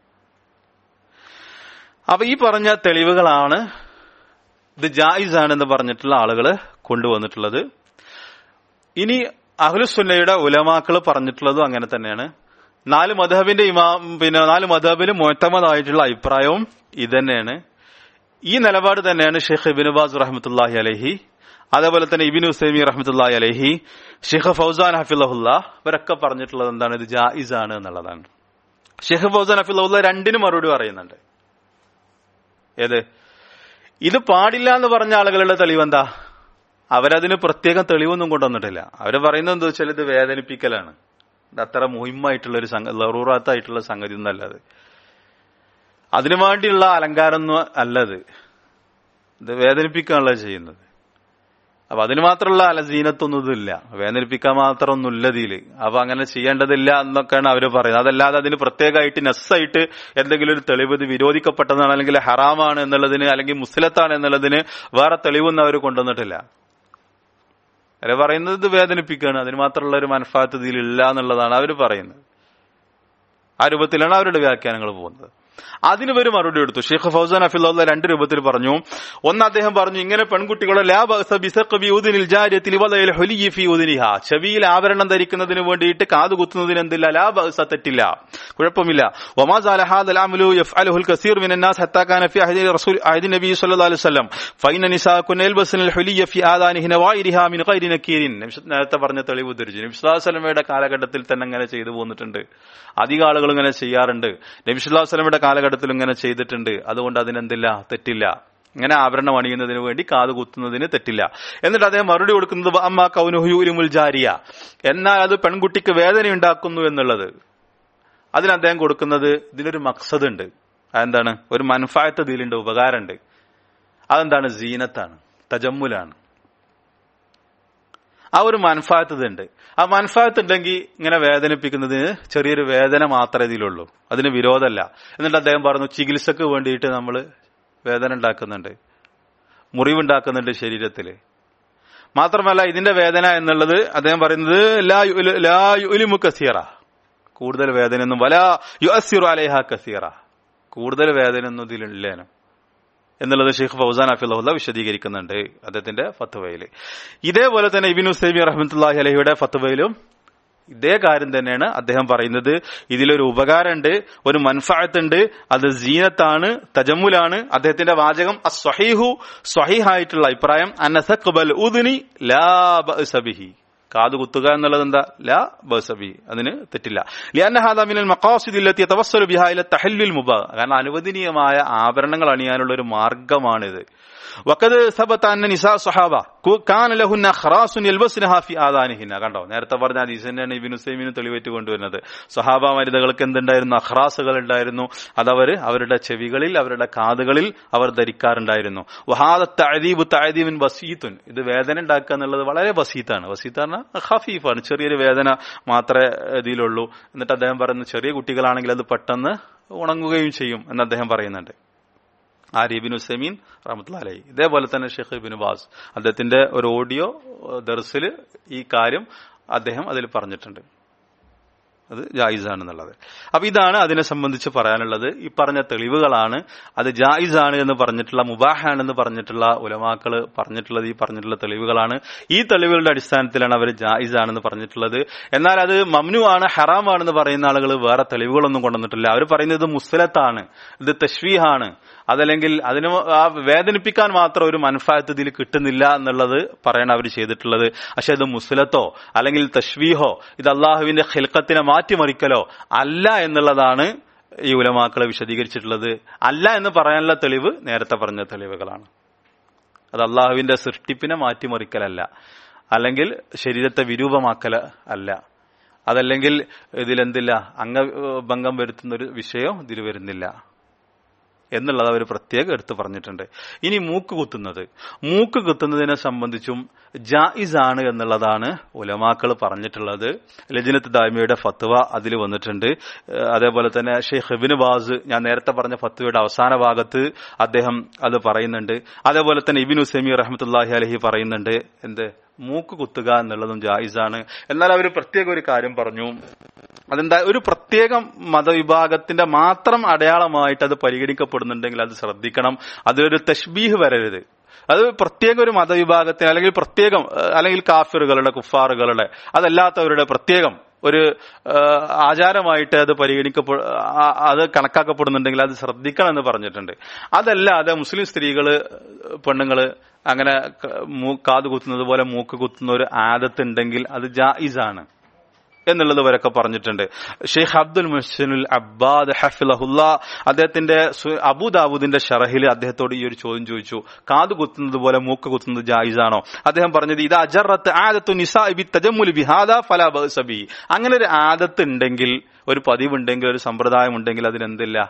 അപ്പൊ ഈ പറഞ്ഞ തെളിവുകളാണ് ഇത് ജായിസ് ആണെന്ന് പറഞ്ഞിട്ടുള്ള ആളുകൾ കൊണ്ടുവന്നിട്ടുള്ളത് ഇനി അഹ്ലുസുന്നയുടെ ഉലമാക്കൾ പറഞ്ഞിട്ടുള്ളതും അങ്ങനെ തന്നെയാണ് നാല് മധബിന്റെ ഇമാം പിന്നെ നാല് മധബിലും മൊത്തമതായിട്ടുള്ള അഭിപ്രായവും ഇതന്നെയാണ് ഈ നിലപാട് തന്നെയാണ് ഷെയ്ഖ് ഇബിനുബാസ് റഹ്മത്തുല്ലാഹി അലഹി അതേപോലെ തന്നെ ഇബിൻ ഉസൈമി റഹ്മത്തുല്ലാഹി അലഹി ഷെയ്ഖ് ഫൗസാൻ ഹഫിള്ളഹുല്ല ഇവരൊക്കെ പറഞ്ഞിട്ടുള്ളത് എന്താണ് ഇത് ജായിസ് ആണ് എന്നുള്ളതാണ് ഷെയ്ഖ് ഫൗസാൻ ഹഫിള്ളഹുല്ല രണ്ടിനും മറുപടി പറയുന്നുണ്ട് ഏത് ഇത് പാടില്ല എന്ന് പറഞ്ഞ ആളുകളുടെ തെളിവെന്താ അവരതിന് പ്രത്യേകം തെളിവൊന്നും കൊണ്ടുവന്നിട്ടില്ല അവര് പറയുന്നത് എന്താ വെച്ചാൽ ഇത് വേദനിപ്പിക്കലാണ് ഇത് അത്ര മുഹിമായിട്ടുള്ള ഒരു സംഗതി ലറൂറാത്തായിട്ടുള്ള സംഗതി ഒന്നല്ല അത് അതിനു വേണ്ടിയുള്ള അലങ്കാരം ഒന്നും അല്ലത് ഇത് വേദനിപ്പിക്കാനുള്ള ചെയ്യുന്നത് അപ്പൊ അതിന് മാത്രമുള്ള അല്ല സീനത്തൊന്നും ഇതില്ല വേദനിപ്പിക്കാൻ മാത്രമൊന്നും ഇല്ല ഇതില് അപ്പൊ അങ്ങനെ ചെയ്യേണ്ടതില്ല എന്നൊക്കെയാണ് അവര് പറയുന്നത് അതല്ലാതെ അതിന് പ്രത്യേകമായിട്ട് നെസ്സായിട്ട് എന്തെങ്കിലും ഒരു തെളിവ് ഇത് വിരോധിക്കപ്പെട്ടതാണ് അല്ലെങ്കിൽ ഹറാമാണ് എന്നുള്ളതിന് അല്ലെങ്കിൽ മുസ്ലിത്താണ് എന്നുള്ളതിന് വേറെ തെളിവൊന്നും അവർ കൊണ്ടുവന്നിട്ടില്ല അവര് പറയുന്നത് ഇത് വേദനിപ്പിക്കുകയാണ് അതിന് മാത്രമുള്ള ഒരു മനഫാത്ത് ഇതിലില്ല എന്നുള്ളതാണ് അവർ പറയുന്നത് ആ രൂപത്തിലാണ് അവരുടെ വ്യാഖ്യാനങ്ങൾ പോകുന്നത് അതിന് ഒരു മറുപടി എടുത്തു ഷെയ്ഖ് ഫൗസാൻ അഫിള്ള രണ്ട് രൂപത്തിൽ പറഞ്ഞു ഒന്ന് അദ്ദേഹം പറഞ്ഞു ഇങ്ങനെ പെൺകുട്ടികളെ ചെവിയിൽ ആഭരണം ധരിക്കുന്നതിന് വേണ്ടിയിട്ട് കാത് കുത്തുന്നതിന് എന്തില്ല ലാ ബഅസ തെറ്റില്ല കുഴപ്പമില്ല വമാ സാല ഹാദൽ അമലു യഫ്അലുഹുൽ കസീർ മിനൻ നാസ് ഹത്താ കാന ഫി അഹദി റസൂൽ അഹദി നബി സല്ലല്ലാഹു അലൈഹി വസല്ലം ഫൈന നിസാകുൻ യൽബസ്നൽ ഹുലിയ ഫി ആദാനിഹിന വൈരിഹാ മിൻ ഗൈരി നക്കീരിൻ നേരത്തെ പറഞ്ഞ തെളിവ് ഉദ്ധരിച്ചു നബി സല്ലല്ലാഹു അലൈഹി വസല്ലമയുടെ കാലഘട്ടത്തിൽ തന്നെ അങ്ങനെ ചെയ്തു പോന്നിട്ടുണ്ട് അധിക ആളുകൾ ഇങ്ങനെ ചെയ്യാറുണ്ട് നബി സല്ലല്ലാഹു അലൈഹി വസല്ലമയുടെ കാലഘട്ടത്തിൽ ഇങ്ങനെ ചെയ്തിട്ടുണ്ട് അതുകൊണ്ട് അതിനെന്തില്ല തെറ്റില്ല ഇങ്ങനെ ആഭരണം അണിയുന്നതിന് വേണ്ടി കാത് കുത്തുന്നതിന് തെറ്റില്ല എന്നിട്ട് അദ്ദേഹം മറുപടി കൊടുക്കുന്നത് അമ്മ കൗനുഹുലുമുൽ ജാരിയ എന്നാൽ അത് പെൺകുട്ടിക്ക് വേദന ഉണ്ടാക്കുന്നു എന്നുള്ളത് അതിന് അദ്ദേഹം കൊടുക്കുന്നത് ഇതിനൊരു മക്സദ് ഉണ്ട് അതെന്താണ് ഒരു മൻഫായത്ത് ഇതിലുണ്ട് ഉപകാരമുണ്ട് അതെന്താണ് ജീനത്താണ് തജമ്മുലാണ് ആ ഒരു മൻഫായത്ത് ഇതുണ്ട് ആ മൻഫായത്ത് ഉണ്ടെങ്കിൽ ഇങ്ങനെ വേദനിപ്പിക്കുന്നതിന് ചെറിയൊരു വേദന മാത്രമേ ഇതിലുള്ളൂ അതിന് വിരോധമല്ല എന്നിട്ട് അദ്ദേഹം പറഞ്ഞു ചികിത്സക്ക് വേണ്ടിയിട്ട് നമ്മൾ വേദന ഉണ്ടാക്കുന്നുണ്ട് മുറിവുണ്ടാക്കുന്നുണ്ട് ശരീരത്തിൽ മാത്രമല്ല ഇതിന്റെ വേദന എന്നുള്ളത് അദ്ദേഹം പറയുന്നത് ലാ യുല- ലാ യുലിമു കസീറ കൂടുതൽ വേദനയൊന്നും വല യു അസിറു അലേഹ കസീറ കൂടുതൽ വേദനയൊന്നും ഇതിലില്ലേനും എന്നുള്ളത് ഷെയ്ഖ് ഫൗസാൻ അഫിള്ള വിശദീകരിക്കുന്നുണ്ട് അദ്ദേഹത്തിന്റെ ഫത്തുവയിൽ ഇതേപോലെ തന്നെ ഇബിൻ ഉസൈബി റഹ്മത്തുല്ലാഹി അലഹിയുടെ ഫത്തുവയിലും ഇതേ കാര്യം തന്നെയാണ് അദ്ദേഹം പറയുന്നത് ഇതിലൊരു ഉപകാരമുണ്ട് ഒരു മൻഫായത്തുണ്ട് അത് ജീനത്താണ് തജമ്മുലാണ് അദ്ദേഹത്തിന്റെ വാചകം അസ്വഹീഹു സ്വഹീഹായിട്ടുള്ള അഭിപ്രായം അനസഖ്ബൽ ഉദ്നി ലാ ബഅസബിഹി കാത് കുത്തുക എന്നുള്ളത് എന്താ ലാ ബസബി അതിന് തെറ്റില്ല ലിയാന ഹാദാമിനൽ മക്കാസിദില്ലത്തി തവസ്സലു ബിഹാ ഇല തഹല്ലുൽ മുബ കാരണം അനുവദനീയമായ ആഭരണങ്ങൾ അണിയാനുള്ള ഒരു മാർഗമാണിത് വക്കത് സബത്ത അന്ന നിസാ സഹാബ കാന ലഹുന്ന ഖറാസുൻ യൽബസ്നഹ ഫി ആദാനിഹിന്ന കണ്ടോ നേരത്തെ പറഞ്ഞ ഹദീസ് തന്നെയാണ് ഇബ്നു ഉസൈമിന് തെളിവേറ്റ് കൊണ്ടുവരുന്നത് സഹാബ വനിതകൾക്ക് എന്തുണ്ടായിരുന്നു അഖ്റാസുകൾ ഉണ്ടായിരുന്നു അതവര് അവരുടെ ചെവികളിൽ അവരുടെ കാതുകളിൽ അവർ ധരിക്കാറുണ്ടായിരുന്നു വഹാദ തഅദീബ് തഅദീബിൻ ബസീത്തുൻ ഇത് വേദന ഉണ്ടാക്കുക എന്നുള്ളത് വളരെ ബസീത്താണ് ബസീത്ത് പറഞ്ഞാൽ ഖഫീഫാണ് ചെറിയൊരു വേദന മാത്രമേ ഇതിലുള്ളൂ എന്നിട്ട് അദ്ദേഹം പറയുന്നു ചെറിയ കുട്ടികളാണെങ്കിൽ അത് പെട്ടെന്ന് ഉണങ്ങുകയും ചെയ്യും എന്ന് അദ്ദേഹം പറയുന്നുണ്ട് ആരി ഇബിൻ ഉസൈമീൻ റഹമത്തുള്ള അലൈ ഇതേപോലെ തന്നെ ഷെയ്ഖ് ഇബിൻ ബാസ് അദ്ദേഹത്തിന്റെ ഒരു ഓഡിയോ ദർസിൽ ഈ കാര്യം അദ്ദേഹം അതിൽ പറഞ്ഞിട്ടുണ്ട് അത് ജായിസാണെന്നുള്ളത് അപ്പൊ ഇതാണ് അതിനെ സംബന്ധിച്ച് പറയാനുള്ളത് ഈ പറഞ്ഞ തെളിവുകളാണ് അത് ജായിസാണ് എന്ന് പറഞ്ഞിട്ടുള്ള മുബാഹാണെന്ന് പറഞ്ഞിട്ടുള്ള ഉലമാക്കള് പറഞ്ഞിട്ടുള്ളത് ഈ പറഞ്ഞിട്ടുള്ള തെളിവുകളാണ് ഈ തെളിവുകളുടെ അടിസ്ഥാനത്തിലാണ് അവർ ജായിസാണെന്ന് പറഞ്ഞിട്ടുള്ളത് എന്നാൽ അത് മമ്നു ആണ് ഹറാമാണെന്ന് പറയുന്ന ആളുകൾ വേറെ തെളിവുകളൊന്നും കൊണ്ടുവന്നിട്ടില്ല അവർ പറയുന്നത് ഇത് മുസ്ലത്താണ് ഇത് തശ്വീഹാണ് അതല്ലെങ്കിൽ അതിന് ആ വേദനിപ്പിക്കാൻ മാത്രം ഒരു മനഫായത്ത് ഇതിൽ കിട്ടുന്നില്ല എന്നുള്ളത് പറയണം അവർ ചെയ്തിട്ടുള്ളത് പക്ഷെ ഇത് മുസ്ലത്തോ അല്ലെങ്കിൽ തശ്വീഹോ ഇത് അള്ളാഹുവിന്റെ ഖിൽക്കത്തിനെ മാറ്റിമറിക്കലോ അല്ല എന്നുള്ളതാണ് ഈ ഉലമാക്കളെ വിശദീകരിച്ചിട്ടുള്ളത് അല്ല എന്ന് പറയാനുള്ള തെളിവ് നേരത്തെ പറഞ്ഞ തെളിവുകളാണ് അത് അള്ളാഹുവിന്റെ സൃഷ്ടിപ്പിനെ മാറ്റിമറിക്കലല്ല അല്ലെങ്കിൽ ശരീരത്തെ വിരൂപമാക്കൽ അല്ല അതല്ലെങ്കിൽ ഇതിലെന്തില്ല അംഗഭംഗം വരുത്തുന്ന ഒരു വിഷയം ഇതിൽ വരുന്നില്ല എന്നുള്ളത് അവർ പ്രത്യേകം എടുത്തു പറഞ്ഞിട്ടുണ്ട് ഇനി മൂക്ക് കുത്തുന്നത് മൂക്ക് കുത്തുന്നതിനെ സംബന്ധിച്ചും ജായിസ് ആണ് എന്നുള്ളതാണ് ഉലമാക്കൾ പറഞ്ഞിട്ടുള്ളത് ലജിനത്ത് ദാമിയുടെ ഫത്വ അതിൽ വന്നിട്ടുണ്ട് ഏഹ് അതേപോലെ തന്നെ ഷെയ്ഖ് ഹബിന് ബാസ് ഞാൻ നേരത്തെ പറഞ്ഞ ഫത്വയുടെ അവസാന ഭാഗത്ത് അദ്ദേഹം അത് പറയുന്നുണ്ട് അതേപോലെ തന്നെ ഇബിൻ ഉസൈമി റഹ്മത്തുല്ലാഹി അലഹി പറയുന്നുണ്ട് എന്ത് മൂക്ക് കുത്തുക എന്നുള്ളതും ജായിസാണ് എന്നാൽ അവർ പ്രത്യേക ഒരു കാര്യം പറഞ്ഞു അതെന്താ ഒരു പ്രത്യേക മതവിഭാഗത്തിന്റെ മാത്രം അടയാളമായിട്ട് അത് പരിഗണിക്കപ്പെടുന്നുണ്ടെങ്കിൽ അത് ശ്രദ്ധിക്കണം അതിലൊരു തഷ്ബീഹ് വരരുത് അത് പ്രത്യേക ഒരു മതവിഭാഗത്തിന് അല്ലെങ്കിൽ പ്രത്യേകം ഏഹ്, അല്ലെങ്കിൽ കാഫിറുകളുടെ കുഫാറുകളുടെ അതല്ലാത്തവരുടെ പ്രത്യേകം ഒരു ഏഹ്, ആചാരമായിട്ട് അത് പരിഗണിക്കപ്പെ ആ- അത് കണക്കാക്കപ്പെടുന്നുണ്ടെങ്കിൽ അത് ശ്രദ്ധിക്കണം എന്ന് പറഞ്ഞിട്ടുണ്ട് അതല്ലാതെ മുസ്ലിം സ്ത്രീകള് പെണ്ണുങ്ങള് അങ്ങനെ ക- മൂ- കാത് കുത്തുന്നത് പോലെ മൂക്ക് കുത്തുന്ന ഒരു ആദത്തുണ്ടെങ്കിൽ അത് ജായിസാണ് എന്നുള്ളത് വരൊക്കെ പറഞ്ഞിട്ടുണ്ട് ഷെയ്ഖ് അബ്ദുൽ മുഹ്സിനുൽ അബ്ബാദ് ഹഫിലഹുല്ല അദ്ദേഹത്തിന്റെ സു- അബൂദാബൂദിന്റെ ഷറഹിൽ അദ്ദേഹത്തോട് ഈ ഒരു ചോദ്യം ചോദിച്ചു കാത് കുത്തുന്നത് പോലെ മൂക്ക് കുത്തുന്നത് ജായിസാണോ അദ്ദേഹം പറഞ്ഞത് ഇത് അജറത്ത് ആദത്തു നിസാ ബി തജമ്മുൽ ബിഹാദ ഫലാ ബഅസ ബി അങ്ങനെ ഒരു ആദത്ത് ഉണ്ടെങ്കിൽ ഒരു പതിവുണ്ടെങ്കിൽ ഒരു സമ്പ്രദായം ഉണ്ടെങ്കിൽ അതിനെന്തില്ല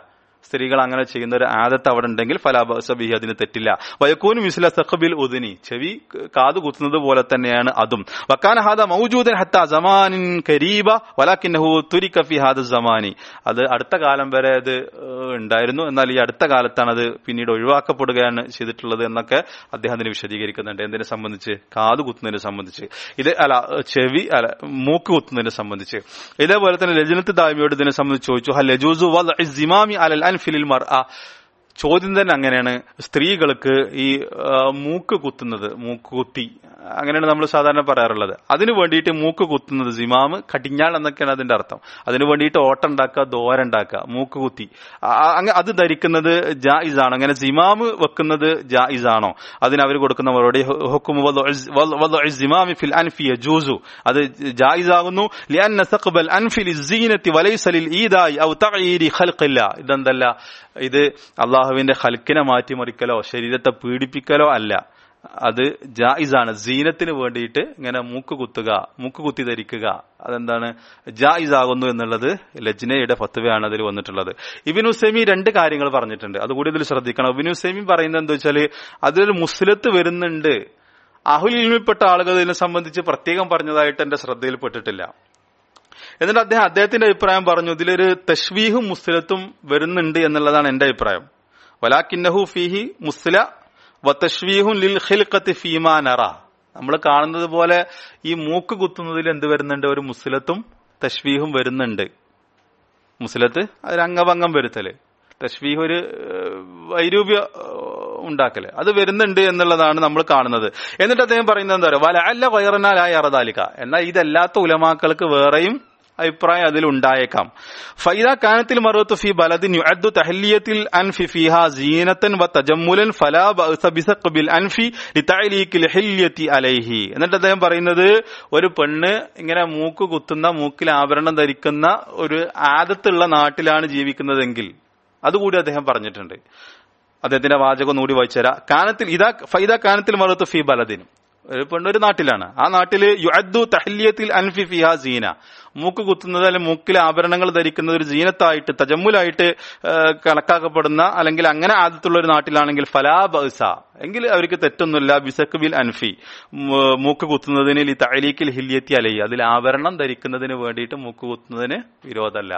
സ്ത്രീകൾ അങ്ങനെ ചെയ്യുന്ന ഒരു ആദത്ത് അവിടെ ഉണ്ടെങ്കിൽ ഫലാബി അതിന് തെറ്റില്ല വയക്കൂൻ മിസ്ല സഖബിൽ ഉദിനി ചെവി കാത് കുത്തുന്നത് പോലെ തന്നെയാണ് അതും വക്കാന ഹാദ മൗജൂദൻ ഹത്ത ജമാനിൻ കരീബ വലാക്കിന്നഹു തുരിക ഫി ഹാദ ജമാനി അത് അടുത്ത കാലം വരെ അത് ഏഹ്, ഉണ്ടായിരുന്നു എന്നാൽ ഈ അടുത്ത കാലത്താണ് അത് പിന്നീട് ഒഴിവാക്കപ്പെടുകയാണ് ചെയ്തിട്ടുള്ളത് എന്നൊക്കെ അദ്ദേഹത്തിന് വിശദീകരിക്കുന്നുണ്ട് എന്തിനെ സംബന്ധിച്ച് കാത് കുത്തുന്നതിനെ സംബന്ധിച്ച് ഇത് അല്ല ചെവി അല്ല മൂക്ക് കുത്തുന്നതിനെ സംബന്ധിച്ച് ഇതേപോലെ തന്നെ ലജനത്ത് ദാമിയോട് ഇതിനെ സംബന്ധിച്ച് ചോദിച്ചു ഹൽ യജൂസു വൽ സിമാമി അലൽ അൻഫിലിൽ മർഅ ചോദ്യം തന്നെ അങ്ങനെയാണ് സ്ത്രീകൾക്ക് ഈ ആ, മൂക്ക് കുത്തുന്നത് മൂക്ക് കുത്തി അങ്ങനെയാണ് നമ്മൾ സാധാരണ പറയാറുള്ളത് അതിനു വേണ്ടിയിട്ട് മൂക്ക് കുത്തുന്നത് സിമാമ് കടിഞ്ഞാൾ എന്നൊക്കെയാണ് അതിന്റെ അർത്ഥം അതിനു വേണ്ടിയിട്ട് ഓട്ടം ഉണ്ടാക്കുക ദോരുണ്ടാക്കുക മൂക്ക് കുത്തി ആ, അങ്ങ- അത് ധരിക്കുന്നത് ജായിസ് ആണോ അങ്ങനെ സിമാമ് വെക്കുന്നത് ജായിസ് ആണോ അതിന് അവർ കൊടുക്കുന്ന മറുപടി ഹുക്കും സിമാമി ഫിൽ അൻഫി യജൂസു അത് ജായിസ് ആകുന്നു ലിഅന്ന സഖബൽ അൻഫി ലിസ്സീനത്തി വലൈസ ലിൽ ഈദായി ഔ തഗ്യീരി ഖൽഖില്ല ഇതെന്തല്ല ഇത് അള്ളാഹുവിന്റെ ഖൽക്കിനെ മാറ്റിമറിക്കലോ ശരീരത്തെ പീഡിപ്പിക്കലോ അല്ല അത് ജായിസാണ് സീനത്തിന് വേണ്ടിയിട്ട് ഇങ്ങനെ മൂക്ക് കുത്തുക മൂക്ക് കുത്തി ധരിക്കുക അതെന്താണ് ജായിസ് ആകുന്നു എന്നുള്ളത് ലജ്നയുടെ ഫത്വയാണ് അതിൽ വന്നിട്ടുള്ളത് ഇബിനു സെമി രണ്ട് കാര്യങ്ങൾ പറഞ്ഞിട്ടുണ്ട് അതുകൂടി ഇതിൽ ശ്രദ്ധിക്കണം ഇബിനു സെമി പറയുന്നത് എന്താ വെച്ചാൽ അതിലൊരു മുസ്ലിത്ത് വരുന്നുണ്ട് അഹുൽ ഇൽമിൽപ്പെട്ട ആളുകൾ ഇതിനെ സംബന്ധിച്ച് പ്രത്യേകം പറഞ്ഞതായിട്ട് എന്റെ ശ്രദ്ധയിൽപ്പെട്ടിട്ടില്ല എന്നിട്ട് അദ്ദേഹം അദ്ദേഹത്തിന്റെ അഭിപ്രായം പറഞ്ഞു ഇതിലൊരു തഷ്വീഹും മുസ്ലത്തും വരുന്നുണ്ട് എന്നുള്ളതാണ് എന്റെ അഭിപ്രായം വലാക്കിന്നഹു ഫീഹി മുസ്ല വതഷ്വീഹുൻ ലിൽ ഖിൽഖത്തി ഫീമാ നറ നമ്മൾ കാണുന്നത് പോലെ ഈ മൂക്ക് കുത്തുന്നതിൽ എന്ത് വരുന്നുണ്ട് ഒരു മുസ്ലത്തും തഷ്വീഹും വരുന്നുണ്ട് മുസ്ലത്ത് ഒരു അംഗഭംഗം വരുത്തല് തഷ്വീഹ് ഒരു ഏഹ്, വൈരൂപ്യ ഏഹ്, ഉണ്ടാക്കല് അത് വരുന്നുണ്ട് എന്നുള്ളതാണ് നമ്മൾ കാണുന്നത് എന്നിട്ട് അദ്ദേഹം പറയുന്നത് എന്താ പറയുക വല അല്ല വയറനാലായ അറദാലിക എന്നാൽ ഇതല്ലാത്ത ഉലമാക്കൾക്ക് വേറെയും അഭിപ്രായം അതിൽ ഉണ്ടായേക്കാം ഫൈദ കാനത്തിൽ മറുത്തു ഫി ബലദിൻ യുഅദ്ദു തഹല്ലിയത്തിൽ അൻഫി ഫിഹ സീനത്തൻ വ തജമ്മുലൻ ഫലാ ബഅസ ബിസഖ്ബിൽ അൻഫി ലിതഅലീഖിൽ ഹില്യത്തി അലൈഹി എന്നിട്ട് അദ്ദേഹം പറയുന്നത് ഒരു പെണ്ണ് ഇങ്ങനെ മൂക്ക് കുത്തുന്ന മൂക്കിൽ ആഭരണം ധരിക്കുന്ന ഒരു ആദത്തുള്ള നാട്ടിലാണ് ജീവിക്കുന്നതെങ്കിൽ അതുകൂടി അദ്ദേഹം പറഞ്ഞിട്ടുണ്ട് അദ്ദേഹത്തിന്റെ വാചകം ഒന്നുകൂടി വായിച്ചുതരാം കാനത്തിൽ ഇതാ ഫൈദ കാനത്തിൽ മറുത്തു ഫി ബലദിനും ഒരു പെണ്ണ് ഒരു നാട്ടിലാണ് ആ നാട്ടില് യുഅദ്ദു തഹല്ലിയത്തിൽ അൻഫി ഫിഹ സീന മൂക്ക് കുത്തുന്നത് അല്ലെങ്കിൽ മൂക്കിലെ ആഭരണങ്ങൾ ധരിക്കുന്നത് ഒരു ജീനത്തായിട്ട് തജമ്മുലായിട്ട് ഏഹ്, കണക്കാക്കപ്പെടുന്ന അല്ലെങ്കിൽ അങ്ങനെ ആദ്യത്തുള്ള ഒരു നാട്ടിലാണെങ്കിൽ ഫലാ ബൗസ എങ്കിൽ അവർക്ക് തെറ്റൊന്നുമില്ല ബിസക്ക് ബിൽ അൻഫി മൂ- മൂക്ക് കുത്തുന്നതിന് ഈ തഴലീക്കിൽ ഹില്യത്തി അലൈ അതിൽ ആഭരണം ധരിക്കുന്നതിന് വേണ്ടിയിട്ട് മൂക്ക് കുത്തുന്നതിന് വിരോധമല്ല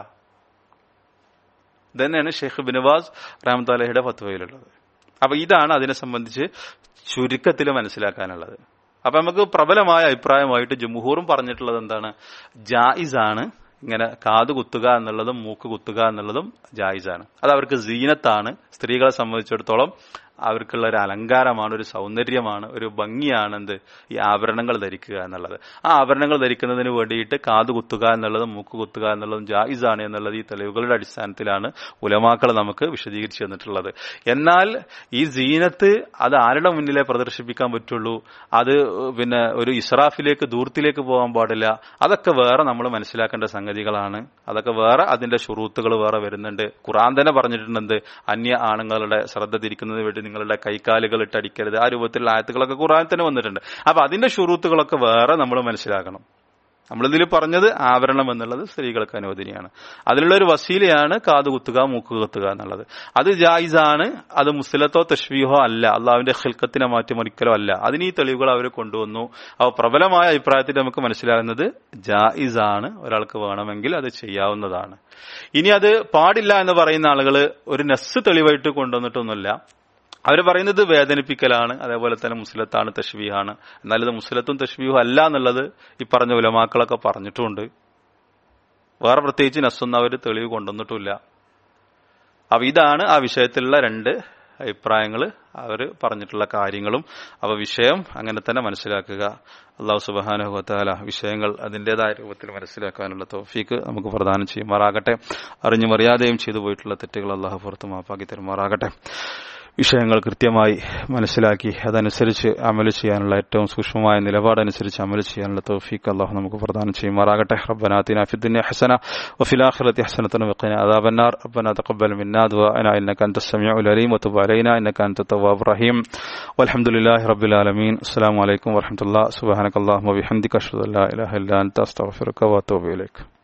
ഇതന്നെയാണ് ഷെയ്ഖ് ബിനവാസ് റഹമത്തലഹിയുടെ ഫത്വയിലുള്ളത് അപ്പൊ ഇതാണ് അതിനെ സംബന്ധിച്ച് ചുരുക്കത്തിൽ മനസ്സിലാക്കാനുള്ളത് അപ്പൊ നമുക്ക് പ്രബലമായ അഭിപ്രായമായിട്ട് ജംഹൂറും പറഞ്ഞിട്ടുള്ളത് എന്താണ് ജായിസാണ് ഇങ്ങനെ കാത് കുത്തുക എന്നുള്ളതും മൂക്ക് കുത്തുക എന്നുള്ളതും ജായിസാണ് അത് അവർക്ക് സീനത്താണ് സ്ത്രീകളെ സംബന്ധിച്ചിടത്തോളം അവർക്കുള്ള ഒരു അലങ്കാരമാണ് ഒരു സൗന്ദര്യമാണ് ഒരു ഭംഗിയാണ് എന്ത് ഈ ആഭരണങ്ങൾ ധരിക്കുക എന്നുള്ളത് ആ ആഭരണങ്ങൾ ധരിക്കുന്നതിന് വേണ്ടിയിട്ട് കാത് കുത്തുക എന്നുള്ളതും മൂക്ക് കുത്തുക എന്നുള്ളതും ജായിസാണ് എന്നുള്ളത് ഈ തെളിവുകളുടെ അടിസ്ഥാനത്തിലാണ് ഉലമാക്കൾ നമുക്ക് വിശദീകരിച്ചു തന്നിട്ടുള്ളത് എന്നാൽ ഈ സീനത്ത് അത് ആരുടെ മുന്നിലേ പ്രദർശിപ്പിക്കാൻ പറ്റുള്ളൂ അത് പിന്നെ ഒരു ഇസ്രാഫിലേക്ക് ദൂരത്തിലേക്ക് പോകാൻ പാടില്ല അതൊക്കെ വേറെ നമ്മൾ മനസ്സിലാക്കേണ്ട സംഗതികളാണ് അതൊക്കെ വേറെ അതിന്റെ ഷുറൂത്തുകൾ വേറെ വരുന്നുണ്ട് ഖുറാൻ തന്നെ പറഞ്ഞിട്ടുണ്ട് അന്യ ആണുങ്ങളുടെ ശ്രദ്ധ തിരിക്കുന്നതിന് വേണ്ടി നിങ്ങളുടെ കൈക്കാലുകൾ ഇട്ടടിക്കരുത് ആ രൂപത്തിലുള്ള ആയത്തുകളൊക്കെ ഖുറാൻ തന്നെ വന്നിട്ടുണ്ട് അപ്പൊ അതിന്റെ ഷുറൂത്തുകളൊക്കെ വേറെ നമ്മൾ മനസ്സിലാക്കണം നമ്മളിതിൽ പറഞ്ഞത് ആവരണം എന്നുള്ളത് സ്ത്രീകൾക്ക് അനുവദനീയാണ് അതിലുള്ള ഒരു വസീലയാണ് കാത് കുത്തുക മൂക്ക് കുത്തുക എന്നുള്ളത് അത് ജായിസാണ് അത് മുസ്ലത്തോ തഷ്വീഹോ അല്ല അള്ളാഹുവിന്റെ ഖിൽക്കത്തിനെ മാറ്റിമറിക്കലോ അല്ല അതിന് ഈ തെളിവുകൾ അവർ കൊണ്ടുവന്നു അവ പ്രബലമായ അഭിപ്രായത്തിൽ നമുക്ക് മനസ്സിലാകുന്നത് ജായിസാണ് ഒരാൾക്ക് വേണമെങ്കിൽ അത് ചെയ്യാവുന്നതാണ് ഇനി അത് പാടില്ല എന്ന് പറയുന്ന ആളുകൾ ഒരു നെസ് തെളിവായിട്ട് കൊണ്ടുവന്നിട്ടൊന്നുമില്ല അവർ പറയുന്നത് വേദനിപ്പിക്കലാണ് അതേപോലെ തന്നെ മുസ്ലത്താണ് തഷ്വീഹാണ് എന്നാൽ ഇത് മുസ്ലത്തും തഷ്വീഹും അല്ല എന്നുള്ളത് ഈ പറഞ്ഞ ഉലമാക്കളൊക്കെ പറഞ്ഞിട്ടുമുണ്ട് വേറെ പ്രത്യേകിച്ച് നസ്സൊന്നും അവർ തെളിവ് കൊണ്ടുവന്നിട്ടില്ല അപ്പൊ ഇതാണ് ആ വിഷയത്തിലുള്ള രണ്ട് അഭിപ്രായങ്ങൾ അവർ പറഞ്ഞിട്ടുള്ള കാര്യങ്ങളും അവ വിഷയം അങ്ങനെ തന്നെ മനസ്സിലാക്കുക അള്ളാഹു സുബാനുഹത്താല വിഷയങ്ങൾ അതിൻ്റെതായ രൂപത്തിൽ മനസ്സിലാക്കാനുള്ള തോഫീക്ക് നമുക്ക് പ്രദാനം ചെയ്യുമാറാകട്ടെ അറിഞ്ഞും അറിയാതെയും ചെയ്തു പോയിട്ടുള്ള തെറ്റുകൾ അള്ളാഹു പുറത്ത് മാപ്പാക്കി തരുമാറാകട്ടെ വിഷയങ്ങൾ കൃത്യമായി മനസ്സിലാക്കി അതനുസരിച്ച് അമല് ചെയ്യാനുള്ള ഏറ്റവും സൂക്ഷ്മമായ നിലപാടനുസരിച്ച് അമല് ചെയ്യാനുള്ള തൗഫീഖ് അള്ളാഹു നമുക്ക് പ്രദാനം ചെയ്യുമാറാകട്ടെ ربنا آتنا في الدنيا حسنة وفي الآخرة حسنة وقنا عذاب النار ربنا تقبل منا دعاءنا إنك أنت السميع العليم وتب علينا إنك أنت التواب الرحيم والحمد لله رب العالمين السلام عليكم ورحمة الله سبحانك اللهم وبحمدك أشهد أن لا إله إلا أنت أستغفرك وأتوب إليك